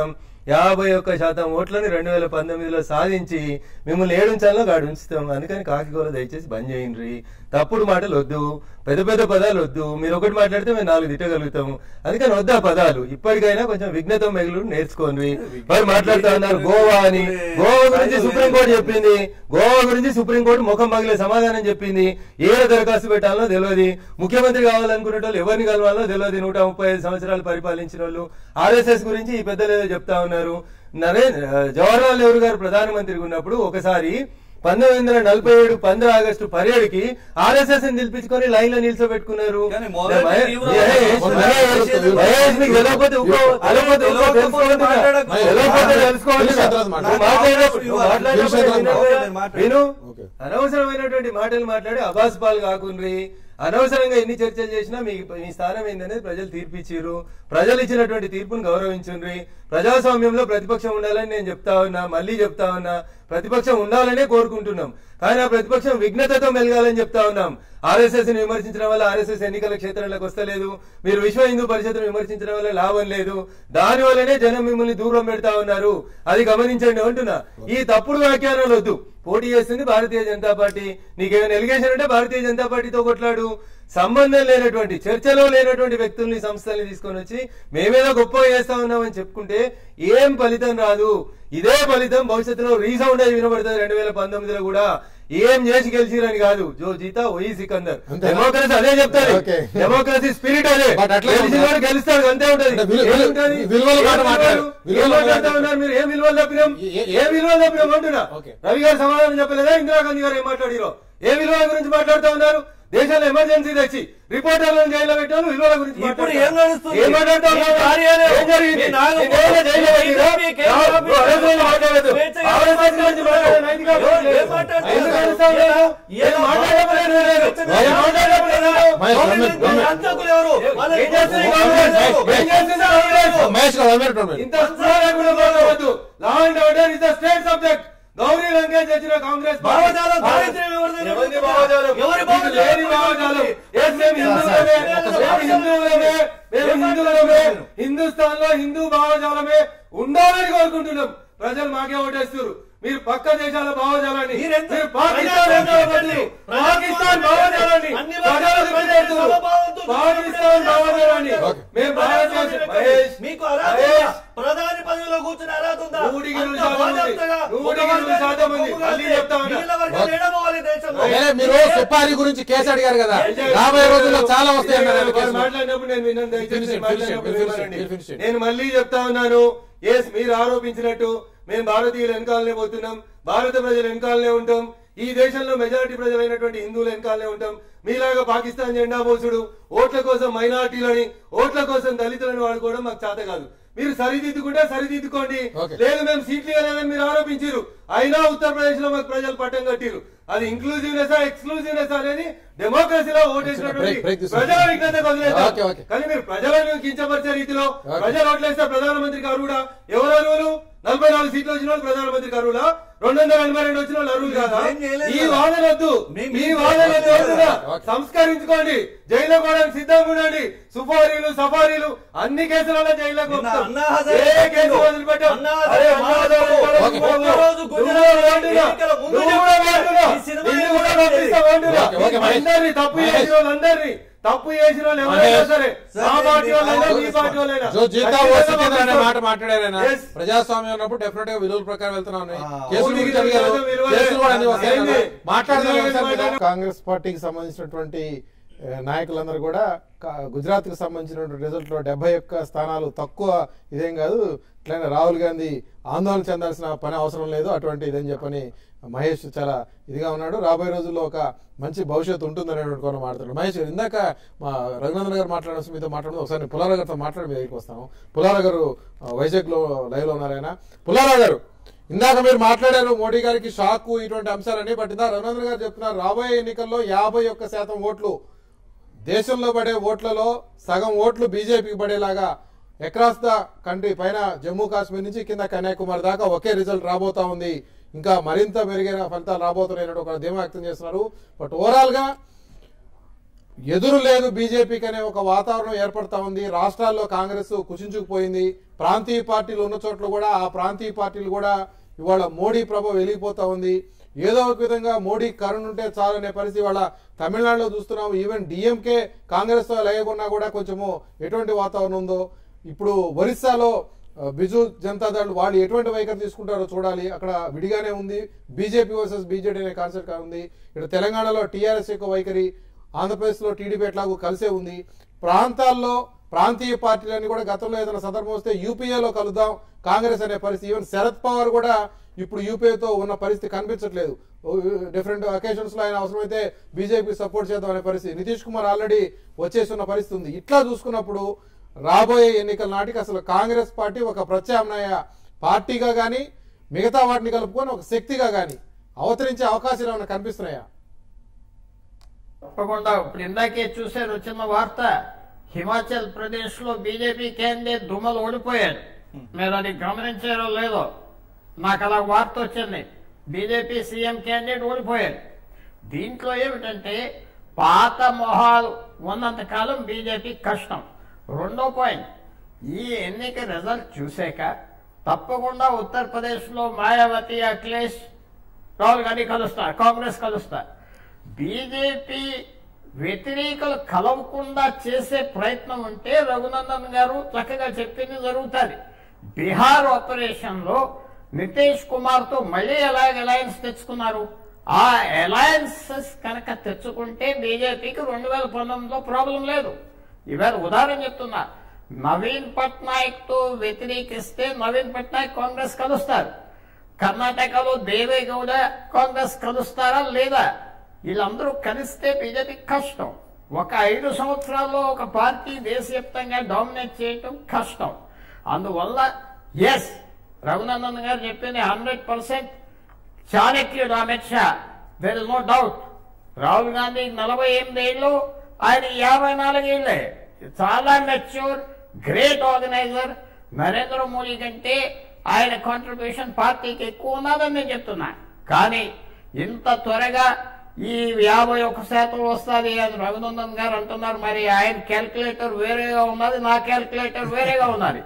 యాభై ఒక్క శాతం ఓట్లని రెండు వేల పంతొమ్మిదిలో సాధించి మిమ్మల్ని ఏడుంచాలో గాడు ఉంచుతాం అందుకని కాకిగోల దయచేసి బంద్ చేయండి తప్పుడు మాటలు వద్దు పెద్ద పెద్ద పదాలు వద్దు మీరు ఒకటి మాట్లాడితే మేము నాలుగు తిట్టగలుగుతాము అందుకని వద్దా పదాలు ఇప్పటికైనా కొంచెం విఘ్నత మెగులు నేర్చుకోండి మరి మాట్లాడుతా ఉన్నారు గోవా అని గోవా గురించి సుప్రీంకోర్టు చెప్పింది గోవా గురించి సుప్రీంకోర్టు ముఖం పగిలే సమాధానం చెప్పింది ఏ దరఖాస్తు పెట్టాలో తెలియదు ముఖ్యమంత్రి కావాలనుకునే వాళ్ళు ఎవరిని కలవాలో తెలియదు నూట ముప్పై ఐదు సంవత్సరాలు పరిపాలించిన వాళ్ళు ఆర్ఎస్ఎస్ గురించి ఈ పెద్దలు ఏదో చెప్తా ఉన్నారు నరేంద్ర జవహర్లాల్ నెహ్రూ గారు ప్రధానమంత్రిగా ఉన్నప్పుడు ఒకసారి పంతొమ్మిది వందల నలభై ఏడు పంద్ర ఆగస్టు పరేడుకి ఆర్ఎస్ఎస్ ని నిలిపించుకొని లైన్ లో నిల్చోబెట్టుకున్నారు కానీ మొదటి మహేష్- తీవ్ర మహేష్- ఆలోచన మహేష్ మీకు తెలియకపోతే ఊరుకో. తెలియకపోతే ఊరుకో, తెలుసుకోవాలంటున్నా. మాట్లాడకు. తెలియకపోతే తెలుసుకోవాలంటున్నా. తెలిసిన తర్వాత మాట్లాడు. నువ్వు మాట్లాడినప్పుడు- నువ్వు మాట్లాడినప్పుడు తెలిసిన విను. తర్వాత మాట్లాడు. విను ఓకే. అనవసరమైనటువంటి మాటలు మాట్లాడి అబాస్ పాలు కాకుండ్రి అనవసరంగా ఎన్ని చర్చలు చేసినా మీ మీ స్థానం ఏందనేది ప్రజలు తీర్పిచ్చిర్రు ప్రజలు ఇచ్చినటువంటి తీర్పును గౌరవించుండ్రి ప్రజాస్వామ్యంలో ప్రతిపక్షం ఉండాలని నేను చెప్తా ఉన్నా మళ్ళీ చెప్తా ఉన్నా ప్రతిపక్షం ఉండాలనే కోరుకుంటున్నాం కానీ ఆ ప్రతిపక్షం విఘ్నతతో మెలగాలని చెప్తా ఉన్నాం ఆర్ఎస్ఎస్ ని విమర్శించడం వల్ల ఆర్ఎస్ఎస్ ఎన్నికల క్షేత్రంలోకి వస్తలేదు మీరు విశ్వ హిందూ పరిషత్ను విమర్శించడం వల్ల లాభం లేదు దాని వల్లనే జనం మిమ్మల్ని దూరం పెడతా ఉన్నారు అది గమనించండి అంటున్నా ఈ తప్పుడు వ్యాఖ్యానాలు వద్దు పోటీ చేస్తుంది భారతీయ జనతా పార్టీ నీకేమైనా ఎలిగేషన్ ఉంటే భారతీయ జనతా పార్టీతో కొట్లాడు సంబంధం లేనటువంటి చర్చలో లేనటువంటి వ్యక్తుల్ని సంస్థల్ని తీసుకొని వచ్చి మేమేదో గొప్పగా చేస్తా ఉన్నామని చెప్పుకుంటే ఏం ఫలితం రాదు ఇదే ఫలితం భవిష్యత్తులో రీసౌండ్ అయి వినబడుతుంది రెండు వేల పంతొమ్మిదిలో కూడా ఏం చేసి గెలిచిరని కాదు జో జీతా ఓయి సికందర్ అంతేనా? డెమోక్రసీ అదే చెప్తారు ఓకే. డెమోక్రసీ స్పిరిట్ అదే బట్ అట్లే గెలిచినవాడు గెలుస్తాడు అంతే ఉంటది అంటే విలు- విలు- ఏముంటది? విలువల మాట ఏం మాట్లాడు. విలువలు? విలువల ఏం మాట మాట్లాడుతా ఉన్నారు మీరు ఏం విలువలు తప్పినాం ఏ- ఏ విలువలు తప్పినాం అంటున్నా ఓకే. రవి గారు సమాధానం చెప్పలేదా ఇందిరాగాంధీ గారు ఏం మాట్లాడిరో ఏ విలువల గురించి మాట్లాడుతూ ఉన్నారు దేశంలో ఎమర్జెన్సీ తెచ్చి రిపోర్టర్లను జైల్లో పెట్టారు విలువల గురించి ఇప్పుడు మాట్లాడతారు. ఏం నడుస్తుంది? ఏం మాట్లాడుతా మీ ఉన్నారు? కార్యాలయం, ఏం జరిగింది? మీ నాగ- ఈ దేశంలో జైల్లో పెట్టిరా? మీ కేంద్ర నా- ఆఫీస్ ఆర్ఎస్ఎస్ మాట్లాడదు. స్వేచ్ఛగా ఆర్ఎస్ఎస్ గురించి మాట్లాడే నైతిక ఎవరు- హక్కు లేదు. ఏం మాట్లాడుతున్నారు? ఎందుకు అరుస్తా ఉన్నారు? ఏ- ఏం మాట్లాడేప్పుడు నేను లేదు. ఏం మాట్లాడేప్పుడు నేను లేదు. Mahesh, government government, government. హంతకులు ఎవరు? వాళ్ళని ఏం చేస్తుంది ఎవరు? కాంగ్రెస్? ఏం చేస్తుంది కాంగ్రెస్? మహేష్ గారు అమీర్ టోన్ ఇంత స్ఫూర్తిగా మాట్లాడవద్దు law and order is the state subject Gauri Lankesh తెచ్చిన కాంగ్రెస్ పార్టీ. భావజాలం, దారిద్ర్యం ఎవరిది? ఎవరిది భావజాలం? ఎవరి మీకు భావజాలం? లేని భావజాలం. ఎస్, మేము హిందువులమే. మేము హిందువులమే. మేము హిందువులమే. హిందుస్థాన్ లో హిందూ భావజాలమే ఉండాలని కోరుకుంటున్నాం ప్రజలు మాకే ఓటేస్తారు మీరు పక్క దేశాల భావజాలాన్ని మీరెంత- మీరు పాకిస్తాన్ ప్రజాస్వామ్యం దేశాల పాకిస్తాన్ భావజాలాన్ని అన్ని ప్రజలు వర్గాల గుర్తిస్తారు. సమభావంతో పాకిస్తాన్ భావజాలాన్ని ఓకే. మేము భారతదేశం మహేష్ మీకు అర్హత మహేష్ ఉందా? ప్రధాని పదవిలో కూర్చుని అర్హత ఉందా? నూటికి నూరు అంత శాతం ఉంది. బాధ్యతగా నూటికి ఒక నూరు వర్గానికి శాతం ఉంది. కొమ్ము మళ్ళీ కాస్తే చెప్తా ఉన్నా. మిగిలిన వర్గాలు ఓకే. ఎడమవాలి దేశంలో. ఏ, మీరు సుపారి గురించి కేసు అడిగారు కదా రాబోయే రోజుల్లో చాలా వస్తాయి అన్నారు ఆయన వారు కేసులు. మాట్లాడినప్పుడు నేను విన్నాను దయచేసి Finish it, మీరు మాట్లాడినప్పుడు finish it, వినండి. finish it, finish it. నేను మళ్ళీ చెప్తా ఉన్నాను ఎస్ మీరు ఆరోపించినట్టు మేము భారతీయులు వెనకాలనే పోతున్నాం భారత ప్రజలు వెనకాలనే ఉంటాం ఈ దేశంలో మెజారిటీ ప్రజలైనటువంటి హిందువులు వెనకాలనే ఉంటాం మీలాగా పాకిస్తాన్ జెండా మోసుడు ఓట్ల కోసం మైనార్టీలని ఓట్ల కోసం దళితులను వాడుకోవడం మాకు చేత కాదు మీరు సరిదిద్దుకుంటే సరిదిద్దుకోండి Okay. లేదు మేము సీట్లు ఇవ్వలేదని మీరు ఆరోపించారు అయినా ఉత్తరప్రదేశ్ లో మాకు ప్రజలు పట్టం కట్టిరు అది ఇంక్లూజివ్నెస్ ఎక్స్క్లూజివ్నెస్ అనేది డెమోక్రసీలో ఓటేసినటువంటి break- break తీసుకుందాం. ప్రజల విఘ్నతకు వదిలేద్దాం. Okay, okay. కానీ మీరు ప్రజలను కించపరిచే రీతిలో Okay. ప్రజలు ఓట్లేస్తే ప్రధానమంత్రికి అర్హుడా ఎవరు అర్హులు నలభై నాలుగు సీట్లు వచ్చిన వాళ్ళు ప్రధానమంత్రికి అర్హులా రెండు వందల ఎనభై రెండు వచ్చిన వాళ్ళు అర్హులు కాదా ఏం చేయలేదు ఈ కదా. వాదన వద్దు మీ- మీ మీ- వాదన వద్దు అవుతుందా? Okay. సంస్కరించుకోండి జైల్లో కూడా సిద్ధంగా ఉండండి సుఫారీలు సఫారీలు అన్ని కేసులలో జైల్లోకి నిన్న పంపుతాం. అన్నా హజారే ఏ కేసు చెప్పిండు. వదిలిపెట్టాం అన్నా అరే హజారే అన్నా హజారే మాట్లాడు. ఒక్క ఒక్క రోజు గుజరాత్ నువ్వు కూడా వాడుతున్నా. ఎన్నికల ముందు నువ్వు కూడా చెప్పాడు. వాడుతున్నా. ఈ సినిమా నిన్ను ఏమో కూడా చెప్పేది. పంపిస్తా వాడుతున్నా. Okay, okay, Mahesh. అందరినీ తప్పు మహేష్. చేసిన వాళ్ళందరినీ తప్పు చేసిన వాళ్ళు ఎవరైనా మహేష్. సరే సరే, మా పార్టీ మీ- వాళ్ళైనా ఆ, మీ పార్టీ వాళ్ళైనా జో జీతా ఓ సికింద్ర అనే మాట మాట్లాడారు ఆయన Yes. ప్రజాస్వామ్యం ఉన్నప్పుడు డెఫినెట్ గా విలువల ప్రకారం వెళ్తున్నాం ఆ, కేసులు ఓటికి గురించి అడిగారు విలువలు విలువలే. కేసులు కూడా అన్ని వస్తాయి ఏంది? కదా. మాట్లాడదాం విలువలు ఒకసారి విలువలు. మీద. కాంగ్రెస్ పార్టీకి సంబంధించినటువంటి ఏ, నాయకులందరూ కూడా గుజరాత్ కు సంబంధించినటువంటి రిజల్ట్ లో డెబ్బై ఒక్క స్థానాలు తక్కువ ఇదేం కాదు ఇట్లనే రాహుల్ గాంధీ ఆందోళన చెందాల్సిన పని అవసరం లేదు అటువంటి ఇదని చెప్పని మహేష్ చాలా ఇదిగా ఉన్నాడు రాబోయే రోజుల్లో ఒక మంచి భవిష్యత్తు ఉంటుందనేటువంటి కోణం మాట్లాడుతున్నాడు మహేష్ గారు ఇందాక మా రఘునందన్ గారు మాట్లాడాల్సి మీతో మాట్లాడదు ఒకసారి నేను పుల్లారావు గారితో మాట్లాడి మీ దగ్గరికి వస్తాను పుల్లారావు గారు వైజాగ్ లో లైవ్ లో ఉన్నారు ఆయన పుల్లారావు గారు ఇందాక మీరు మాట్లాడారు మోడీ గారికి షాక్ ఇటువంటి అంశాలని బట్ ఇందాక రఘునందన్ గారు చెప్తున్నారు రాబోయే ఎన్నికల్లో యాభై ఒక్క శాతం ఓట్లు దేశంలో పడే ఓట్లలో సగం ఓట్లు బీజేపీకి పడేలాగా అక్రాస్ ద కంట్రీ పైన జమ్మూ కాశ్మీర్ నుంచి కింద కన్యాకుమారి దాకా ఒకే రిజల్ట్ రాబోతా ఉంది ఇంకా మరింత మెరుగైన ఫలితాలు రాబోతున్నాయి అన్నట్టు ఒక ధీమా వ్యక్తం చేస్తున్నారు బట్ ఓవరాల్ గా ఎదురు లేదు బీజేపీకి అనే ఒక వాతావరణం ఏర్పడతా ఉంది రాష్ట్రాల్లో కాంగ్రెస్ కుచించుకుపోయింది ప్రాంతీయ పార్టీలు ఉన్న చోట్ల కూడా ఆ ప్రాంతీయ పార్టీలు కూడా ఇవాళ మోడీ ప్రభ వెలిగిపోతా ఉంది ఏదో ఒక విధంగా మోడీ కరుణ ఉంటే చాలనే పరిస్థితి ఇవాళ తమిళనాడులో చూస్తున్నాం ఈవెన్ డిఎంకే కాంగ్రెస్ తో లేకున్నా కూడా కొంచెము ఎటువంటి వాతావరణం ఉందో ఇప్పుడు ఒరిస్సాలో ఆ, బిజు జనతాదళ్ వాళ్ళు ఎటువంటి వైఖరి తీసుకుంటారో చూడాలి అక్కడ విడిగానే ఉంది బీజేపీ వర్సెస్ బీజేడీ అనే కాన్సెప్ట్ ఉంది ఇక్కడ తెలంగాణలో టీఆర్ఎస్ యొక్క వైఖరి ఆంధ్రప్రదేశ్లో టీడీపీ ఎట్లాగూ కలిసే ఉంది ప్రాంతాల్లో ప్రాంతీయ పార్టీలన్నీ కూడా గతంలో ఏదైనా సందర్భం వస్తే యూపీఏలో కలుద్దాం కాంగ్రెస్ అనే పరిస్థితి ఈవెన్ శరద్ పవార్ కూడా ఇప్పుడు యూపీఏతో ఉన్న పరిస్థితి కనిపించట్లేదు డిఫరెంట్ అకేషన్స్ లో ఆయన అవసరమైతే బీజేపీ సపోర్ట్ చేద్దాం అనే పరిస్థితి నితీష్ కుమార్ ఆల్రెడీ వచ్చేస్తున్న పరిస్థితి ఉంది ఇట్లా చూసుకున్నప్పుడు రాబోయే ఎన్నికల నాటికి అసలు కాంగ్రెస్ పార్టీ ఒక ప్రత్యామ్నాయ పార్టీగా గాని మిగతా వాటిని కలుపుకొని ఒక శక్తిగా గాని అవతరించే అవకాశాలు ఏమైనా కనిపిస్తున్నాయా తప్పకుండా ఇప్పుడు ఇందాకే చూశారు వచ్చిన వార్త హిమాచల్ ప్రదేశ్ లో బీజేపీ క్యాండిడేట్ దుమ్మలు ఓడిపోయాడు మీరు అది గమనించారో లేదో నాకు అలా వార్త వచ్చింది బీజేపీ సీఎం క్యాండిడేట్ ఓడిపోయాడు దీంట్లో ఏమిటంటే పాత మొహాలు ఉన్నంత కాలం బీజేపీ కష్టం రెండో పాయింట్ ఈ ఎన్నిక రిజల్ట్ చూసాక తప్పకుండా ఉత్తరప్రదేశ్ లో మాయావతి అఖిలేష్ రాహుల్ గాంధీ కలుస్తారు కాంగ్రెస్ కలుస్తారు బీజేపీ వ్యతిరేకులు కలవకుండా చేసే ప్రయత్నం ఉంటే రఘునందన్ గారు చక్కగా చెప్పింది జరుగుతుంది బీహార్ ఆపరేషన్ లో నితీష్ కుమార్ తో మళ్ళీ ఎలాగ అలయన్స్ తెచ్చుకున్నారు ఆ అలయన్సెస్ కనుక తెచ్చుకుంటే బీజేపీకి రెండు వేల పంతొమ్మిదిలో ప్రాబ్లం లేదు ఇవాళ ఉదాహరణ చెప్తున్నా నవీన్ పట్నాయక్ తో వ్యతిరేకిస్తే నవీన్ పట్నాయక్ కాంగ్రెస్ కలుస్తారు కర్ణాటకలో దేవేగౌడ కాంగ్రెస్ కలుస్తారా లేదా వీళ్ళందరూ కలిస్తే బీజేపీ కష్టం ఒక ఐదు సంవత్సరాల్లో ఒక పార్టీ దేశవ్యాప్తంగా డామినేట్ చేయటం కష్టం అందువల్ల ఎస్ రఘునందన్ గారు చెప్పింది హండ్రెడ్ పర్సెంట్ చాణక్యుడు Amit Shah there is no doubt Rahul Gandhi నలభై ఎనిమిది ఏళ్ళు ఆయన యాభై నాలుగేళ్లే చాలా mature great organiser Narendra Modi కంటే ఆయన కాంట్రిబ్యూషన్ పార్టీకి ఎక్కువ ఉన్నదని నేను చెప్తున్నా కానీ ఇంత త్వరగా ఈ యాభై ఒక శాతం వస్తుంది అని రఘునందన్ గారు అంటున్నారు మరి ఆయన క్యాల్కులేటర్ వేరేగా ఉన్నది నా క్యాల్కులేటర్ వేరేగా ఉన్నది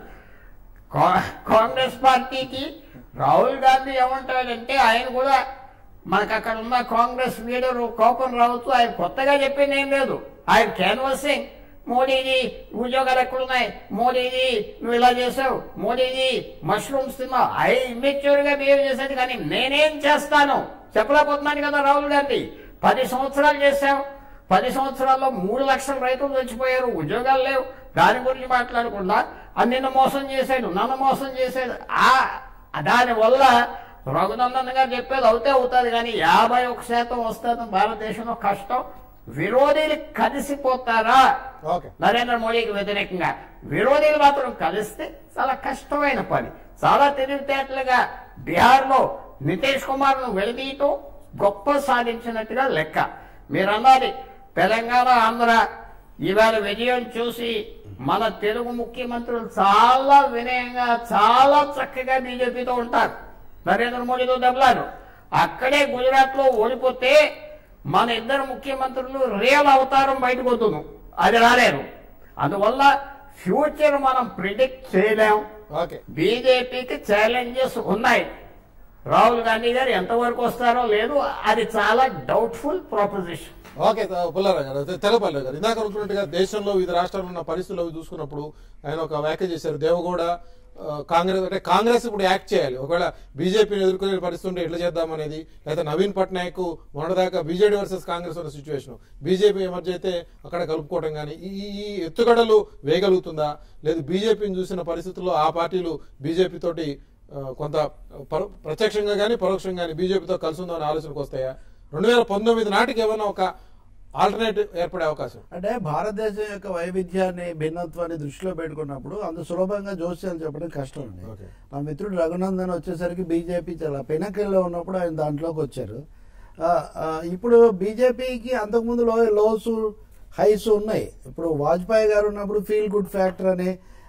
కా- కాంగ్రెస్ పార్టీకి రాహుల్ గాంధీ ఏమంటాడంటే ఆయన కూడా మనకు అక్కడ ఉన్న కాంగ్రెస్ లీడర్ కోపం రావచ్చు ఆయన కొత్తగా చెప్పింది ఏం లేదు ఆయన క్యాన్వసింగ్ మోడీజీ ఉద్యోగాలు ఎక్కడున్నాయి మోడీజీ నువ్వు ఇలా చేసావు మోడీజీ మష్రూమ్స్ తిన్నావు ఐ ఇమ్మెచ్యూర్ గా బిహేవ్ చేసేది కానీ నేనేం చేస్తాను చెప్పలేకపోతున్నాను కదా రాహుల్ గాంధీ పది సంవత్సరాలు చేశావు పది సంవత్సరాల్లో మూడు లక్షల రైతులు చచ్చిపోయారు ఉద్యోగాలు లేవు దాని గురించి మాట్లాడకుండా అది నిన్ను మోసం చేశాడు నన్ను మోసం చేశాడు ఆ దాని వల్ల రఘునందన్ గారు చెప్పేది అవుతే అవుతుంది కానీ యాభై ఒక శాతం వస్తుంది భారతదేశంలో కష్టం విరోధులు కలిసిపోతారా ఓకే నరేంద్ర మోడీకి వ్యతిరేకంగా విరోధులు మాత్రం కలిస్తే చాలా కష్టమైన పని చాలా తెలివితేటలుగా బీహార్లో నితీష్ కుమార్ ను వెలిదీయటం గొప్ప సాధించినట్టుగా లెక్క మీరు అన్నది తెలంగాణ ఆంధ్ర ఇవాళ విజయం చూసి మన తెలుగు ముఖ్యమంత్రులు చాలా వినయంగా చాలా చక్కగా బీజేపీతో ఉంటారు నరేంద్ర మోడీతో దెబ్బలారు అక్కడే గుజరాత్ లో ఓడిపోతే మన ఇద్దరు ముఖ్యమంత్రులు రియల్ అవతారం బయటకు వద్దును అది రాలేరు అందువల్ల ఫ్యూచర్ మనం ప్రిడిక్ట్ చేయలేం ఓకే బీజేపీకి ఛాలెంజెస్ ఉన్నాయి రాహుల్ గాంధీ గారు ఎంతవరకు వస్తారో లేదు అది చాలా డౌట్ఫుల్ ప్రపోజిషన్ ఓకే త- పుల్లారావు గారు తె- తెలపల్లి గారు ఇందాక అనుకున్నట్టుగా దేశంలో వివిధ రాష్ట్రాల్లో ఉన్న పరిస్థితులు అవి చూసుకున్నప్పుడు ఆయన ఒక వ్యాఖ్య చేశారు దేవగౌడ ఆ, కాంగ్రెస్ అంటే కాంగ్రెస్ ఇప్పుడు యాక్ట్ చేయాలి ఒకవేళ బీజేపీని ఎదుర్కొనే పరిస్థితి ఉంటే ఎట్లా చేద్దాం అనేది లేదా నవీన్ పట్నాయక్ మొన్నటిదాకా బీజేడీ వర్సెస్ కాంగ్రెస్ ఉన్న సిచ్యువేషన్ బీజేపీ ఎమర్జ్ అయితే అక్కడ కలుపుకోవడం కానీ ఈ ఈ ఎత్తుగడలు వేయగలుగుతుందా లేదు బీజేపీని చూసిన పరిస్థితుల్లో ఆ పార్టీలు బీజేపీ తోటి ఆ, కొంత పరో- ప్రత్యక్షంగా కానీ పరోక్షంగా కానీ బీజేపీతో కలిసి ఉందామనే ఆలోచనకు వస్తాయా రెండు వేల పంతొమ్మిది నాటికి ఏమైనా ఒక ఆల్టర్నేటివ్ ఏర్పడే అవకాశం అంటే భారతదేశం యొక్క వైవిధ్యాన్ని భిన్నత్వాన్ని దృష్టిలో పెట్టుకున్నప్పుడు అంత సులభంగా జోస్యాలు చెప్పడం కష్టం అండి ఓకే. నా మిత్రుడు రఘునందన్ వచ్చేసరికి బీజేపీ చాలా పెనకల్లో ఉన్నప్పుడు ఆయన దాంట్లోకి వచ్చారు ఆ, ఆ, ఇప్పుడు బీజేపీకి అంతకుముందు లో లోసు హైస్ ఉన్నాయి ఇప్పుడు వాజ్పేయి గారు ఉన్నప్పుడు ఫీల్ గుడ్ ఫ్యాక్టర్ అని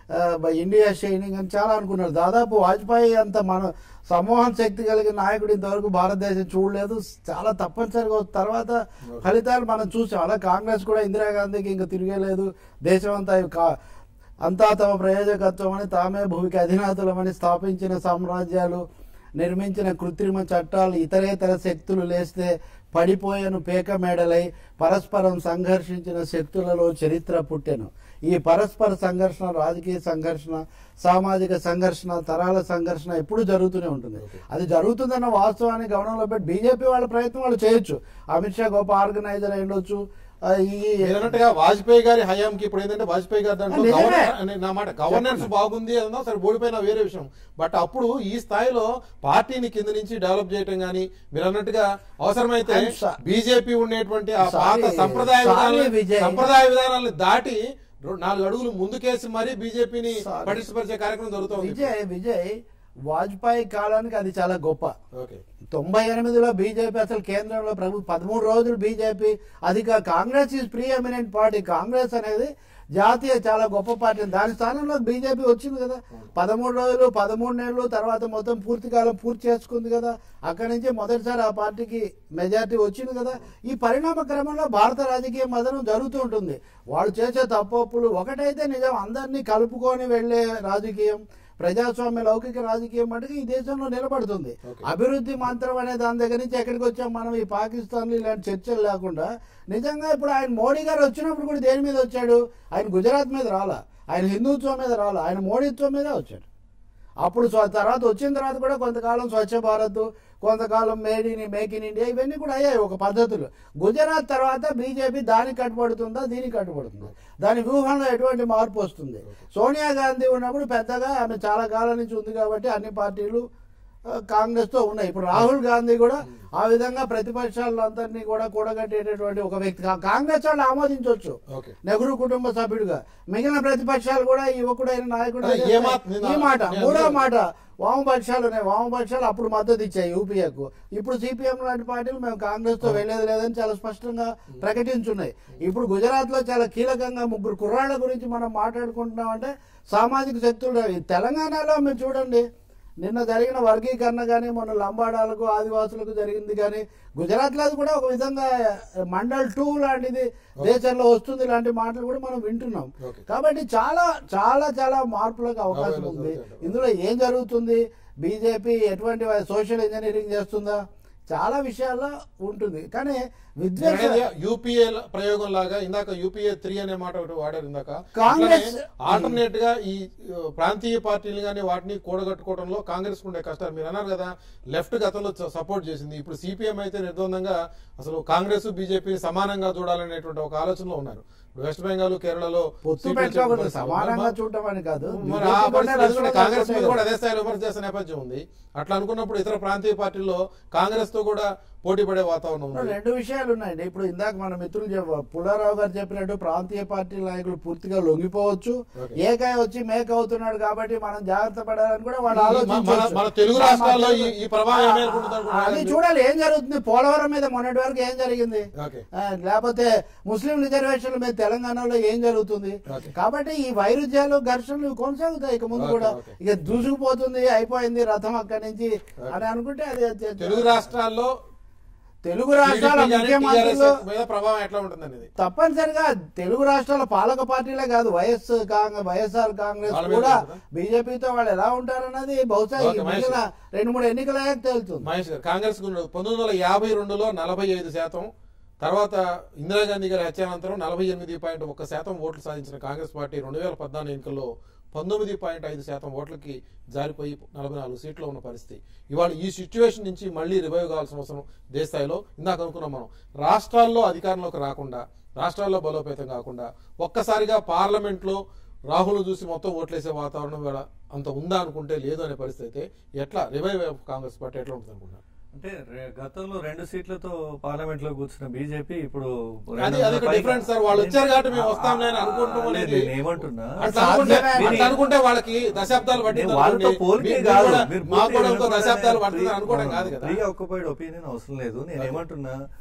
ఇండియా షైనింగ్ అని చాలా అనుకున్నారు దాదాపు వాజ్పేయి అంత మన సమూహం శక్తి కలిగిన నాయకుడు ఇంతవరకు భారతదేశం చూడలేదు చాలా తప్పనిసరిగా వచ్చిన తర్వాత ఫలితాలు మనం చూసాం అలా కాంగ్రెస్ కూడా ఇందిరాగాంధీకి ఇంకా తిరిగేలేదు దేశం అంతా కా- అంతా తమ ప్రయోజకత్వం అని తామే భూమికి అధినాథులమని స్థాపించిన సామ్రాజ్యాలు నిర్మించిన కృత్రిమ చట్టాలు ఇతరేతర శక్తులు లేస్తే పడిపోయెను పేక మేడలై పరస్పరం సంఘర్షించిన శక్తులలో చరిత్ర పుట్టెను ఈ పరస్పర సంఘర్షణ రాజకీయ సంఘర్షణ సామాజిక సంఘర్షణ తరాల సంఘర్షణ ఎప్పుడు జరుగుతూనే ఉంటుంది అది జరుగుతుందన్న వాస్తవాన్ని గమనంలో పెట్టి బీజేపీ వాళ్ళ ప్రయత్నం వాళ్ళు చేయొచ్చు అమిత్ షా గొప్ప ఆర్గనైజర్ అయి ఉండొచ్చు ఆ, ఈ మీరు అన్నట్టుగా వాజ్పేయి గారి హయాంకి ఇప్పుడు ఏంటంటే వాజ్పేయి గారి దాంట్లో నిజమే. గవర్నర్ అని నా మాట గవర్నెన్స్ బాగుంది అన్నా సరే ఓడిపోయిన వేరే విషయం బట్ అప్పుడు ఈ స్థాయిలో పార్టీని కింద నుంచి డెవలప్ చేయటం గానీ మీరు అన్నట్టుగా అవసరమైతే I'm so- బీజేపీ ఉండేటువంటి ఆ పాత Sorry, సంప్రదాయ sorry, విధానాలు విజయ్. సంప్రదాయ విధానాలను దాటి రో- నాలుగు అడుగులు ముందుకేసి మరీ బీజేపీని Sorry. పటిష్టపరిచే కార్యక్రమం జరుగుతోంది విజయ్ విజయ్ వాజ్పేయి కాలానికి అది చాలా గొప్ప ఓకే తొంభై ఎనిమిదిలో బీజేపీ అసలు కేంద్రంలో ప్రభు పదమూడు రోజులు బీజేపీ అధిక Congress is preeminent party Congress అనేది జాతీయ చాలా గొప్ప పార్టీ దాని స్థానంలో బీజేపీ వచ్చింది కదా పదమూడు రోజులు పదమూడు నెలలు తర్వాత మొత్తం పూర్తి కాలం పూర్తి చేసుకుంది కదా అక్కడి నుంచి మొదటిసారి ఆ పార్టీకి మెజారిటీ వచ్చింది కదా ఈ పరిణామ క్రమంలో భారత రాజకీయ మదనం జరుగుతూ ఉంటుంది వాళ్ళు చేసే తప్పొప్పులు ఒకటైతే నిజం అందరినీ కలుపుకొని వెళ్లే రాజకీయం ప్రజాస్వామ్య లౌకిక రాజకీయం మటుకు ఈ దేశంలో నిలబడుతుంది Okay. అభివృద్ధి మంత్రం అనే దాని దగ్గర నుంచి ఎక్కడికి వచ్చాం మనం ఈ పాకిస్తాన్ ఇలాంటి చర్చలు లేకుండా నిజంగా ఇప్పుడు ఆయన మోడీ గారు వచ్చినప్పుడు కూడా దేని మీద వచ్చాడు ఆయన గుజరాత్ మీద రాలా ఆయన హిందుత్వం మీద రాలా ఆయన మోడీత్వం మీద వచ్చాడు అప్పుడు స్వ- తర్వాత వచ్చిన తర్వాత కూడా కొంతకాలం స్వచ్ఛ భారత్ కొంతకాలం made in make in India ఇవన్నీ కూడా అయ్యాయి ఒక పద్ధతులు గుజరాత్ తర్వాత బీజేపీ దానికి కట్టుబడుతుందా దీనికి కట్టుబడుతుందా దాని వ్యూహంలో ఎటువంటి మార్పు వస్తుంది సోనియా గాంధీ ఉన్నప్పుడు పెద్దగా ఆమె చాలా కాలం నుంచి ఉంది కాబట్టి అన్ని పార్టీలు ఆ, కాంగ్రెస్ తో ఉన్నాయి ఇప్పుడు రాహుల్ గాంధీ కూడా ఆ విధంగా ప్రతిపక్షాలందరినీ కూడా కూడగట్టేటటువంటి ఒక వ్యక్తి కా- కాంగ్రెస్ వాళ్ళు ఆమోదించవచ్చు ఓకే నెహ్రూ కుటుంబ సభ్యుడిగా మిగిలిన ప్రతిపక్షాలు కూడా ఈ యువకుడైన నాయకుడు అదే ఏ మాట- ఈ మాట నేను మూడో అందులో- మాట వామపక్షాలు ఉన్నాయి వామపక్షాలు అప్పుడు మద్దతు ఇచ్చాయి యూపీఏకు ఇప్పుడు సిపిఎం లాంటి పార్టీలు మేము కాంగ్రెస్ తో వెళ్లేది లేదని చాలా స్పష్టంగా ప్రకటించున్నాయి ఇప్పుడు గుజరాత్ లో చాలా కీలకంగా ముగ్గురు కుర్రాళ్ళ గురించి మనం మాట్లాడుకుంటున్నాం అంటే సామాజిక శక్తులు ఈ తెలంగాణలో మీరు చూడండి నిన్న జరిగిన వర్గీకరణ కానీ మొన్న లంబాడాలకు ఆదివాసులకు జరిగింది కానీ గుజరాత్ లో అది కూడా ఒక విధంగా మండల్ టూ లాంటిది దేశంలో వస్తుంది ఇలాంటి మాటలు కూడా మనం వింటున్నాం Okay. కాబట్టి చాలా చాలా చాలా మార్పులకు అవకాశం అవకాశం ఉంది జరుగుతుంది. ఇందులో ఏం జరుగుతుంది బీజేపీ ఎటువంటి సోషల్ ఇంజనీరింగ్ చేస్తుందా చాలా విషయాల్లో ఉంటుంది కానీ విద్వేష యూపీఏ ప్రయోగం లాగా ఇందాక యూపీఏ త్రీ అనే మాట ఒకటి వాడారు ఇందాక కాంగ్రెస్- ఆల్టర్నేట్ గా ఈ ఆ, ప్రాంతీయ పార్టీలు కానీ వాటిని కూడగట్టుకోవడంలో కాంగ్రెస్ ఉండే కష్టాలు మీరు అన్నారు కదా లెఫ్ట్ గతంలో సపోర్ట్ చేసింది ఇప్పుడు సిపిఎం అయితే నిర్ద్వందంగా అసలు కాంగ్రెస్ బీజేపీ సమానంగా చూడాలనేటువంటి ఒక ఆలోచనలో ఉన్నారు ఇప్పుడు వెస్ట్ బెంగాల్ కేరళలో పొత్తు సీట్లు పెట్టుకోకూడదు వచ్చే పరిస్థితి. సమానంగా మరి- చూడటం అని కాదు మరి ఆ బీజేపీ పరిస్థితి కూడా ఎందుకంటే కాంగ్రెస్ మీద రాష్ట్రంలో కూడా అదే స్థాయిలో విమర్శ చేసే నేపథ్యం ఉంది అట్లా అనుకున్నప్పుడు ఇతర ప్రాంతీయ పార్టీల్లో కాంగ్రెస్ తో కూడా పోటీ పడే వాతావరణం ఉంది రెండు విషయాలు ఉన్నాయండి ఇప్పుడు ఇందాక మన మిత్రులు చెప్ప- పుల్లారావు గారు చెప్పినట్టు ప్రాంతీయ పార్టీ నాయకులు పూర్తిగా లొంగిపోవచ్చు Okay. ఏకాయ వచ్చి మేక అవుతున్నాడు కాబట్టి మనం జాగ్రత్త పడాలని కూడా వాళ్ళు ఈ- మన- ఆలోచించవచ్చు. మన తెలుగు రాష్ట్రాల్లో ఈ- ఈ ప్రభావం ఆ, ఏమేరుకుంటుంది అనుకుంటున్నారు? అది చూడాలి ఏం జరుగుతుంది పోలవరం మీద మొన్నటి వరకు ఏం జరిగింది ఓకే ఆ, లేకపోతే ముస్లిం రిజర్వేషన్ల మీద తెలంగాణలో ఏం జరుగుతుంది Okay. కాబట్టి ఈ వైరుధ్యాలు ఘర్షణలు ఇవి కొనసాగుతాయి ఇక ముందు Okay, కూడా okay. ఇక దూసుకుపోతుంది అయిపోయింది రథం అక్కడి నుంచి అని అనుకుంటే అది అది- తెలుగు రాష్ట్రాల్లో తెలుగు రాష్ట్రాల TDP గానీ ముఖ్యమంత్రులు TRS మీద ప్రభావం ఎట్లా ఉంటుంది అనేది తప్పనిసరిగా తెలుగు రాష్ట్రాల పాలక పార్టీలే కాదు వైఎస్ కాంగ్రెస్ వైఎస్ఆర్ కాంగ్రెస్ వాళ్ళ మీద కూడా ఉంటుందా? బీజేపీతో వాళ్ళు ఎలా ఉంటారన్నది బహుశా ఈ Okay, మహేష్ మిగిలిన రెండు మూడు ఎన్నికలయ్యాక తేలుతుంది మహేష్ గారు కాంగ్రెస్ కు పంతొమ్మిది వందల యాభై రెండులో నలభై ఐదు శాతం తర్వాత ఇందిరాగాంధీ గారి హత్యానంతరం నలభై ఎనిమిది పాయింట్ ఒక్క శాతం ఓట్లు సాధించిన కాంగ్రెస్ పార్టీ రెండు వేల పద్నాలుగు ఎన్నికల్లో పంతొమ్మిది పాయింట్ ఐదు శాతం ఓట్లకి జారిపోయి నలభై నాలుగు సీట్లు ఉన్న పరిస్థితి ఇవాళ ఈ సిచ్యువేషన్ నుంచి మళ్ళీ రివైవ్ కావాల్సిన అవసరం దేశ స్థాయిలో ఇందాక అనుకున్నాం మనం రాష్ట్రాల్లో అధికారంలోకి రాకుండా రాష్ట్రాల్లో బలోపేతం కాకుండా ఒక్కసారిగా పార్లమెంట్లో రాహుల్ చూసి మొత్తం ఓట్లేసే వాతావరణం వేళ అంత ఉందా అనుకుంటే లేదు అనే పరిస్థితి అయితే ఎట్లా రివైవ్ కాంగ్రెస్ పార్టీ ఎట్లా ఉంటుంది అనుకుంటున్నారు అంటే రె- గతంలో రెండు సీట్లతో పార్లమెంట్ లో కూర్చున్న బీజేపీ ఇప్పుడు అది అది ఒక డిఫరెన్స్ సార్ వాళ్ళు వచ్చారు కాబట్టి మేము వస్తాంలే అని అనుకుంటాం అనేది నేను ఏమంటున్నా అట్లా అనుకుంటే సాధ్యమే. అట్లా అనుకుంటే వాళ్ళకి దశాబ్దాలు పట్టింది నేను వాళ్ళతో అనుకోండి. పోలికే మీ- కాదు. కూడా- మీరు మాకు పూర్తిగా కూడా ఇంకో వినకుండా దశాబ్దాలు నేను పడుతుంది free- అనుకోవడం కాదు కదా ఫ్రీ ఆక్యుపైడ్ ఒపీనియన్ అవసరం లేదు నేను ఏమంటున్నా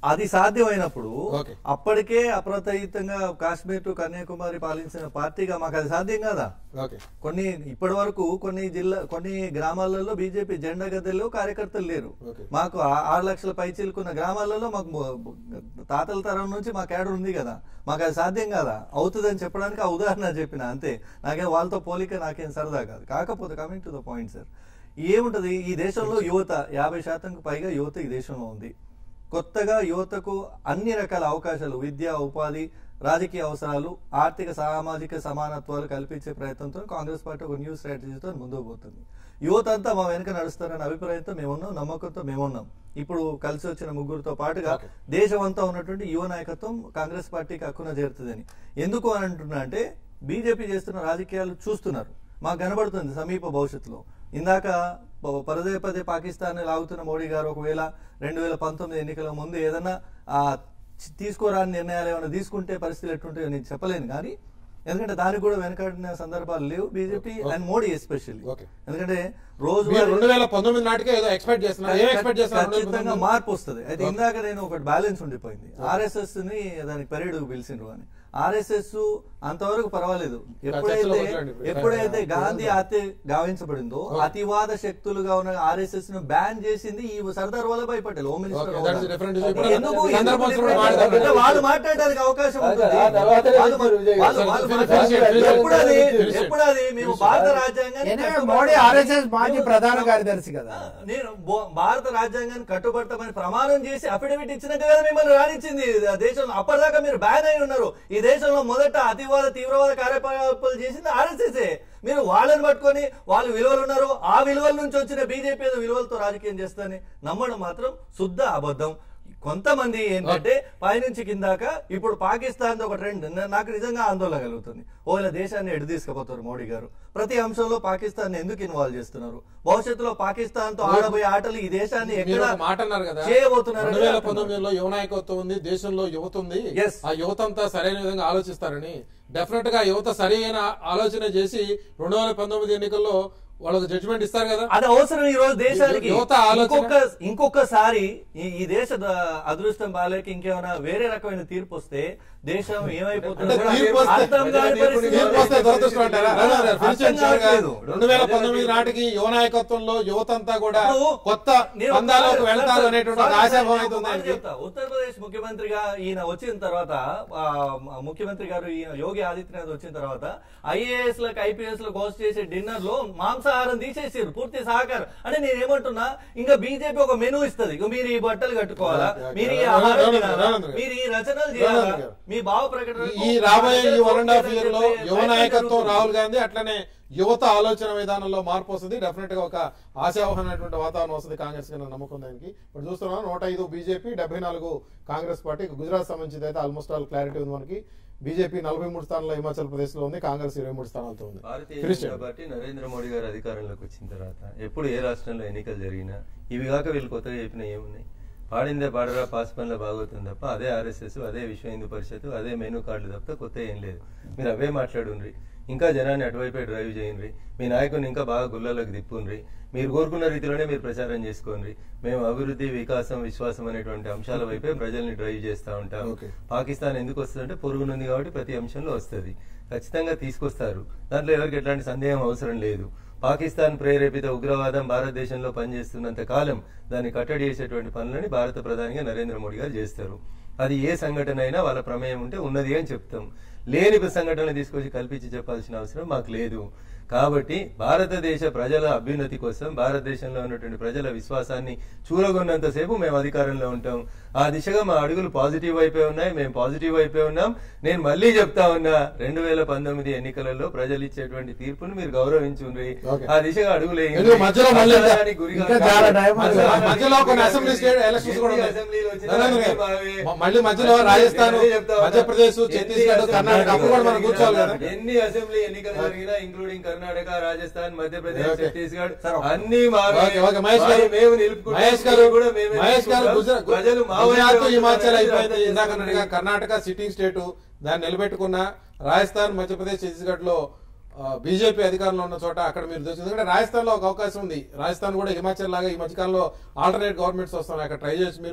అది సాధ్యమైనప్పుడు ఓకే. అప్పటికే అప్రతయితంగా కాశ్మీర్ టు కన్యాకుమారి పాలించిన పార్టీగా మాకు అది సాధ్యం కాదా ఓకే కొన్ని ఇప్పటి వరకు కొన్ని జిల్లా కొన్ని గ్రామాలలో బీజేపీ జెండా గద్దెల్లో కార్యకర్తలు లేరు ఓకే. మాకు ఆ- ఆరు లక్షల పైచీలుకున్న గ్రామాలలో మాకు మొ- తాతల తరం నుంచి మా క్యాడర్ ఉంది కదా మాకు అది సాధ్యం కాదా అవుతుందని చెప్పడానికి ఆ ఉదాహరణ చెప్పిన అంతే నాకేం వాళ్ళతో పోలిక నాకేం సరదా కాదు కాకపోతే coming to the point sir ఏముంటది ఈ దేశంలో యువత యాభై శాతంకు పైగా యువత ఈ దేశంలో ఉంది కొత్తగా యువతకు అన్ని రకాల అవకాశాలు విద్య ఉపాధి రాజకీయ అవసరాలు ఆర్థిక సామాజిక సమానత్వాలు కల్పించే ప్రయత్నంతో కాంగ్రెస్ పార్టీ ఒక న్యూ స్ట్రాటజీతో ముందుకు పోతుంది యువత అంతా మా వెనుక నడుస్తారనే అభిప్రాయంతో మేమున్నాం నమ్మకంతో మేమున్నాం ఇప్పుడు కలిసి వచ్చిన ముగ్గురుతో పాటుగా Okay. దేశం అంతా ఉన్నటువంటి యువ నాయకత్వం కాంగ్రెస్ పార్టీకి హక్కున చేరుతుందని ఎందుకు అని అంటున్నా అంటే బీజేపీ చేస్తున్న రాజకీయాలు చూస్తున్నారు మాకు కనబడుతుంది సమీప భవిష్యత్తులో ఇందాక ప- పదే పదే పాకిస్తాన్ లాగుతున్న మోడీ గారు ఒకవేళ రెండు వేల పంతొమ్మిది ఎన్నికల ముందు ఏదైనా ఆ చి- తీసుకోరాని నిర్ణయాలు ఏమైనా తీసుకుంటే పరిస్థితులు ఎట్టుంటాయో నేను చెప్పలేను కానీ ఎందుకంటే దానికి కూడా వెనకాడిన సందర్భాలు లేవు BJP and Modi especially Okay. ఎందుకంటే రోజు మీరు రెండు వేల పంతొమ్మిది నాటికే ఏదో ఎక్స్పెక్ట్ చేస్తున్నారు ఏం ఎక్స్పెక్ట్ చేస్తున్నారు రెండు వేల ఖచ్చితంగా పంతొమ్మిది? మార్పు వస్తుంది అయితే ఇందాక నేను ఒకటి బ్యాలెన్స్ ఉండిపోయింది ఆర్ఎస్ఎస్ ని దానికి పరేడ్ పిలిచిండ్రు అని ఆర్ఎస్ఎస్ అంతవరకు పర్వాలేదు ఎప్పుడైతే చర్చలోకి వచ్చారండి ఇప్పుడు. ఎప్పుడైతే ఆ, గాంధీ హత్య గావించబడిందో అతివాద శక్తులుగా ఉన్న ఆర్ఎస్ఎస్ ను బ్యాన్ చేసింది ఈ Sardar Vallabhbhai Patel home minister Okay, హోదా. that is different issue. ఇప్పుడు ఎందుకు సందర్భం ఎందుకు చూడండి, మాట్లాడండి. అంటే వాళ్ళు మాట్లాడడానికి అవకాశం ఉంటుంది ఆ తర్వాతనే వాళ్ళు- ఇచ్చారు విజయ్ గారు. వాళ్ళు- వాళ్ళు Finish it, finish it, మాట్లాడతారు. finish it. ఎప్పుడు అది Finish it. ఎప్పుడు అది మేము భారత రాజ్యాంగాన్ని ఎనివే కట్టుబడి- మోడీ ఆర్ఎస్ఎస్ మాజీ మేము- ప్రధాన కార్యదర్శి కదా నేను బో- భారత రాజ్యాంగాన్ని కట్టుబడతామని ప్రమాణం చేసి అఫిడవిట్ ఇచ్చినాక కదా మిమ్మల్ని రాణించింది ఆ దేశంలో అప్పటిదాకా మీరు బ్యాన్ అయి ఉన్నారు ఈ దేశంలో మొదట అతివాద తీవ్రవాద కార్యకలాపాలు చేసింది ఆర్ఎస్ఎస్ మీరు వాళ్ళని పట్టుకొని వాళ్ళు విలువలు ఉన్నారు ఆ విలువల నుంచి వచ్చిన బీజేపీ ఏదో విలువలతో రాజకీయం చేస్తారని నమ్మడం మాత్రం శుద్ధ అబద్ధం కొంతమంది ఏంటంటే పైనుంచి కిందాక ఇప్పుడు పాకిస్తాన్ ఒక ట్రెండ్ నా- నాకు నిజంగా ఆందోళన కలుగుతుంది ఓ ఇలా దేశాన్ని ఎడు తీసుకుపోతారు మోడీ గారు ప్రతి అంశంలో పాకిస్తాన్ ఎందుకు ఇన్వాల్వ్ చేస్తున్నారు భవిష్యత్తులో పాకిస్తాన్ తో ఆడబోయే ఆటలు ఈ దేశాన్ని మీరు ఎక్కడ ఒక మాట అన్నారు కదా చేయబోతున్నారు రెండు వేల పంతొమ్మిదిలో యువ నాయకత్వం ఉంది దేశంలో యువత ఉంది Yes. ఆ యువత అంతా సరైన విధంగా ఆలోచిస్తారని డెఫినెట్ గా యువత సరైన ఆలోచన చేసి రెండు వేల పంతొమ్మిది ఎన్నికల్లో వాళ్ళకి జడ్జిమెంట్ ఇస్తారు కదా అది అవసరం ఈ రోజు దేశానికి యువత ఆలోచన- ఇంకొక ఇంకొకసారి ఈ ఈ దేశ ద- అదృష్టం బాలేక ఇంకేమైనా వేరే రకమైన తీర్పు వస్తే దేశం ఏమైపోతుందో అంటే కూడా తీర్పు వస్తే- అర్థం కాని పరిస్థితి తీర్పు వస్తే దురదృష్టం అంటారా అర్థం రాజా గారు, finish చేయండి చివరిగా. కావట్లేదు. రెండు వేల పంతొమ్మిది నాటికి యువ నాయకత్వంలో యువత అంతా కూడా ఇప్పుడు కొత్త నేను ఒక పందాలకు మాట- వెళ్తారు సార్, అనేటువంటి ఒక సార్, ఆశాభావం నేను అయితే ఒక ఉంది మాట ఆయనకి. చెప్తా. ఉత్తరప్రదేశ్ ముఖ్యమంత్రిగా ఈయన వచ్చిన తర్వాత ఆ, ముఖ్యమంత్రి గారు ఈయన యోగి ఆదిత్యనాథ్ వచ్చిన తర్వాత ఐఏఎస్ లకు ఐపీఎస్ లకు హోస్ట్ చేసే డిన్నర్ లో మాంసాహారం తీసేసారు పూర్తి సహకారం అంటే నేను ఏమంటున్నా ఇంకా బీజేపీ ఒక మెనూ ఇస్తది ఇక మీరు ఈ బట్టలు కట్టుకోవాలా ఓకే, ఓకే. మీరు ఈ రానంద్ర ఆహారం గారు, తినాలా రానంద్ర గారు. మీరు ఈ రచనలు చేయాలా రానంద్ర గారు. మీ భావ ప్రకటన ఈ రాబోయే ఈ వన్ అండ్ హాఫ్ ఇయర్ లో యువ నాయకత్వం రాహుల్ గాంధీ అట్లనే యువత ఆలోచన విధానంలో మార్పు వస్తుంది డెఫినెట్ గా ఒక ఆశావహమైనటువంటి వాతావరణం వస్తుంది కాంగ్రెస్ కి నమ్మకం దానికి ఇప్పుడు చూస్తున్నాం నూట ఐదు బీజేపీ డెబ్బై నాలుగు కాంగ్రెస్ పార్టీ గుజరాత్ సంబంధించి అయితే ఆల్మోస్ట్ ఆల్ క్లారిటీ ఉంది మనకి బీజేపీ నలభై మూడు స్థానాల్లో హిమాచల్ ప్రదేశ్ లో ఉంది కాంగ్రెస్ ఇరవై మూడు స్థానాలతో ఉంది భారతీయ Finish జనతా చేయండి. పార్టీ నరేంద్ర మోడీ గారు అధికారంలోకి వచ్చిన తర్వాత ఎప్పుడు ఏ రాష్ట్రంలో ఎన్నికలు జరిగినా ఇవి కాక వీళ్ళు కొత్తగా చెప్పిన ఏమున్నాయి పాడిందే పాడరా పాస్ పనుల బాగోతుంది తప్ప అదే ఆర్ఎస్ఎస్ అదే విశ్వ హిందూ పరిషత్ అదే మెనూ కార్డులు తప్ప కొత్త ఏం లేదు మీరు అవే మాట్లాడుండ్రి ఇంకా జనాన్ని అటువైపే డ్రైవ్ చేయండి మీ నాయకుని ఇంకా బాగా గుళ్ళలోకి తిప్పుండ్రి మీరు కోరుకున్న రీతిలోనే మీరు ప్రచారం చేసుకోండి మేము అభివృద్ధి వికాసం విశ్వాసం అనేటువంటి అంశాల వైపే ప్రజల్ని డ్రైవ్ చేస్తూ ఉంటాం Okay. పాకిస్తాన్ ఎందుకు వస్తుందంటే పొరుగునుంది కాబట్టి ప్రతి అంశంలో వస్తుంది ఖచ్చితంగా తీసుకొస్తారు దాంట్లో ఎవరికి ఎట్లాంటి సందేహం అవసరం లేదు పాకిస్తాన్ ప్రేరేపిత ఉగ్రవాదం భారతదేశంలో పనిచేస్తున్నంత కాలం దాన్ని కట్టడి చేసేటువంటి పనులని భారత ప్రధానిగా నరేంద్ర మోడీ గారు చేస్తారు అది ఏ సంఘటన అయినా వాళ్ళ ప్రమేయం ఉంటే ఉన్నది అని చెప్తాం లేని సంఘటనలు తీసుకొచ్చి కల్పించి చెప్పాల్సిన అవసరం మాకు లేదు కాబట్టి భారతదేశ ప్రజల అభ్యున్నతి కోసం భారతదేశంలో ఉన్నటువంటి ప్రజల విశ్వాసాన్ని చూరగొన్నంతసేపు మేము అధికారంలో ఉంటాం ఆ దిశగా మా అడుగులు పాజిటివ్ వైపే ఉన్నాయి మేము పాజిటివ్ వైపే ఉన్నాం నేను మళ్ళీ చెప్తా ఉన్నా రెండు వేల పంతొమ్మిది ఎన్నికలలో ప్రజలు ఇచ్చేటువంటి తీర్పును మీరు గౌరవించుండ్రి Okay. ఆ దిశగా అడుగులు వేయండి. ఎందుకు మధ్యలో మళ్ళీ ఇంకా- అసహనానికి గురిగా ఇంకా చాలా కాదు. టైం ఉంది. మధ్యలో- మధ్యలో కొన్ని అసెంబ్లీ స్టేట్ ఎలక్షన్స్ కూడా ఎన్ని ఉన్నాయి. అసెంబ్లీలు వచ్చినా నరేంద్ర అన్ని గారు, మావే. మ- మళ్ళీ మధ్యలో రాజస్థాన్ అదే చెప్తా ఉన్నా. మధ్యప్రదేశ్ ఎన్ని ఛత్తీస్గఢ్ అసెంబ్లీ కర్ణాటక అప్పుడు కూడా మనం కూర్చోవాలి కదా ఎన్ని అసెంబ్లీ ఎన్నికలు జరిగినా ఇంక్లూడింగ్ కర్ణాటక రాజస్థాన్ మధ్యప్రదేశ్ ఓకే. ఛత్తీస్గఢ్ సరే, ఓకే. అన్ని మావే. ఓకే, ఓకే, మహేష్ గారు మరి మేము నిలుపుకుంటాం. మహేష్ గారు కూడా మేమే మహేష్ గారు నిలుపుకుంటాం. గుజరాత్ ప్రజలు మా గుజరాత్ వైపే హిమాచల్ ఉన్నారని అయిపోయింది అర్థం ఇందాక చేసుకోండి. అన్నట్టుగా కర్ణాటక సిట్టింగ్ స్టేట్ దాన్ని నిలబెట్టుకున్న రాజస్థాన్ మధ్యప్రదేశ్ ఛత్తీస్గఢ్ లో బీజేపీ అధికారంలో ఉన్న చోట అక్కడ మీరు చూసి ఎందుకంటే రాజస్థాన్ లో ఒక అవకాశం ఉంది రాజస్థాన్ కూడా హిమాచల్ లాగా ఈ మధ్యకాలంలో ఆల్టర్నేట్ గవర్నమెంట్స్ వస్తున్నాయి అక్కడ ట్రై చేసి మీరు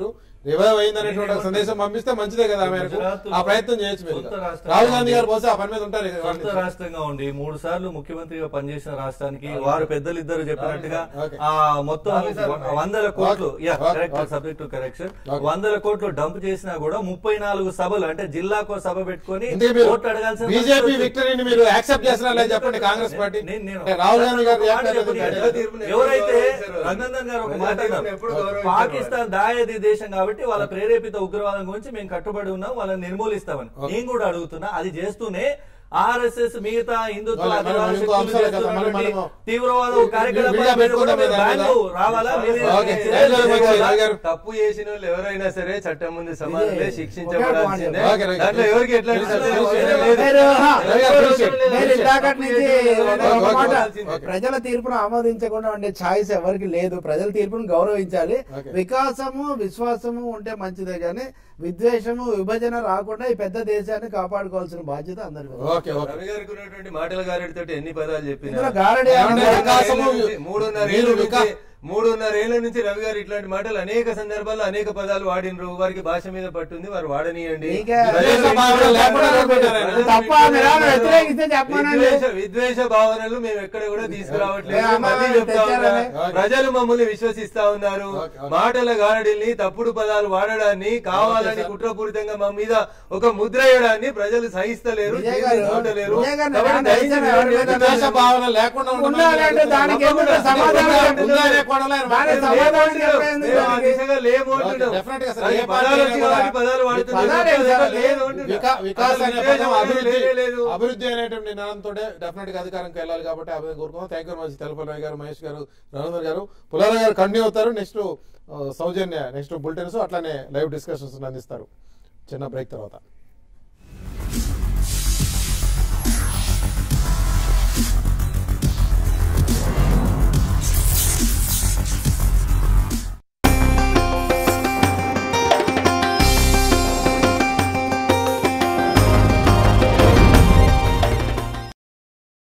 రివైవ్ అయింది అనేటువంటి ఒక సందేశం పంపిస్తే మంచిదే కదా ఆమె గుజరాత్ ఆ ప్రయత్నం చేయొచ్చు మీరు సొంత రాష్ట్రం. రాహుల్ గాంధీ గారు పోతే ఆ పని మీద ఉంటారు ఇక సొంత రాష్ట్రంగా ఉండి మూడు సార్లు ముఖ్యమంత్రిగా పనిచేసిన రాష్ట్రానికి వారు పెద్దలు ఇద్దరు చెప్పినట్టుగా ఓకే. ఆ మొత్తం రావి సార్, వ- వందల కోట్లు okay. Yeah okay. Correct okay. Subject to correction okay. వందల కోట్లు డంప్ చేసినా కూడా ముప్పై నాలుగు సభలు అంటే జిల్లాకో సభ పెట్టుకొని ఇందుకే మీరు ఓట్లు అడగాల్సిన బీజేపీ పరిస్థితి వచ్చింది. విక్టరీని మీరు యాక్సెప్ట్ చేస్తున్నారా లేదా చెప్పండి కాంగ్రెస్ పార్టీ నేను- నేను- అంటే రాహుల్ గాంధీ గారు ఒక మాట react చెప్పండి. అయ్యేది ప్రజల తీర్పుని ఎప్పుడు ఎవరైతే గౌరవించారు? రఘునందన్ గారు ఒక ప్రజల మాట తీర్పుని అన్నారు. ఎప్పుడు గౌరవించారు? పాకిస్తాన్ దాయాది దేశం కాబట్టి వాళ్ళ ప్రేరేపిత ఉగ్రవాదం గురించి మేము కట్టుబడి ఉన్నాం వాళ్ళని నిర్మూలిస్తామని నేను కూడా అడుగుతున్నా అది చేస్తూనే ఆర్ఎస్ఎస్ మిగతా హిందుత్వ మరి అభివృద్ధి మనం ఇంకో అంశాలు కదా, మనం- చేస్తున్నటువంటి మనము తీవ్రవాద కార్యకలాపాల విడిగా మీద కూడా పెట్టుకుందాం మీరు దాని మీద. బ్యాన్లు రావాలా మీరు ఓకే. చర్యలు రైల్వే తీసుకోవాలా? మంత్రి రావు గారు. తప్పు చేసిన వాళ్ళు ఎవరైనా సరే చట్టం ముందు సమానమే ఇదే. శిక్షించబడాల్సిందే ఓకే, ఓకే. దాంట్లో ఎవరికి ఎట్లా తెలుసు, లేదు. తెలుసు. లేదు. మీరు, హా, రవి గారు, appreciate. మీరు ఇందాకటి నుంచి ఒక ఓకే, మాట ఓకే. ప్రజల తీర్పును ఆమోదించకుండా ఉండే ఛాయిస్ ఎవరికి లేదు ప్రజల తీర్పును గౌరవించాలి ఓకే. వికాసము విశ్వాసము ఉంటే మంచిదే కానీ విద్వేషము విభజన రాకుండా ఈ పెద్ద దేశాన్ని కాపాడుకోవాల్సిన బాధ్యత అందరికీ ఉంది. ఓకే ఓకే రవి గారికి ఉన్నటువంటి మాటల గారితో ఎన్ని పదాలు చెప్పినా ఇందులో గారడి ఏమంటే ఏమన్నా- వికాసము మూడున్నర మీరు ఏళ్ళ వికా- నుంచి మూడున్నర ఏళ్ల నుంచి రవి గారు ఇట్లాంటి మాటలు అనేక సందర్భాల్లో అనేక పదాలు వాడినరు వారికి భాష మీద పట్టుంది వారు వాడనీయండి మీకే విద్వేష భావన లేకుండా అనుకుంటారు ఆయన. తప్ప మీరు ఏమైనా వ్యతిరేకిస్తే చెప్పమనండి విద్వేష విద్వేష భావనలు మేము ఎక్కడ కూడా తీసుకురావట్లేదు ఏ, మళ్ళీ అమ్మా, చెప్తా ఉన్నా తెచ్చారని. ప్రజలు మమ్మల్ని విశ్వసిస్తా ఉన్నారు ఓకే, ఓకే. మాటల గారడిల్ని తప్పుడు పదాలు వాడడాన్ని కావాలని సార్. కుట్రపూరితంగా మా మీద ఒక ముద్ర వేయడాన్ని ప్రజలు సహిస్తలేరు విజయ్ గారు, జీర్ణించుకోవట్లేరు. విజయ్ గారు, కాబట్టి నేను దయచేసి ఎవరి మీద విద్వేష విద్వేష భావన లేకుండా ఉండమని ఉండాలంటే దానికి ఎందుకు తప్పకుండా సమాధానం ఉందా- చెప్పండి. ఉందా అనే కోణంలో ఆయన దానికి మాట్లాడారు. సమాధానం చెప్పండి మేము ఆ దానికి. దిశగా లేము అంటున్నాం. ఓకే, definitely గా సార్, కానీ ఏ పదాలు పార్టీ వచ్చి అయినా వాటి కూడా పదాలు వాడుతున్నారు. పదాలు ఏంటి అసలు సార్? లేదు అంటున్నా. వికా- వికాస్ అసలు అనే విద్వేషం పదం అనేది అభివృద్ధి లేనే లేదు అభివృద్ధి అనేటువంటి నినాదంతో డెఫినెట్ గా అధికారంకి వెళ్ళాలి కాబట్టి అభివృద్ధి కోరుకుందాం థ్యాంక్ యూ మచ్ తెలపరాయ్ గారు మహేష్ గారు రవీంద్ర గారు పులారా గారు కంటిన్యూ అవుతారు నెక్స్ట్ సౌజన్య నెక్స్ట్ బులెటిన్స్ అట్లానే లైవ్ డిస్కషన్స్ అందిస్తారు చిన్న బ్రేక్ తర్వాత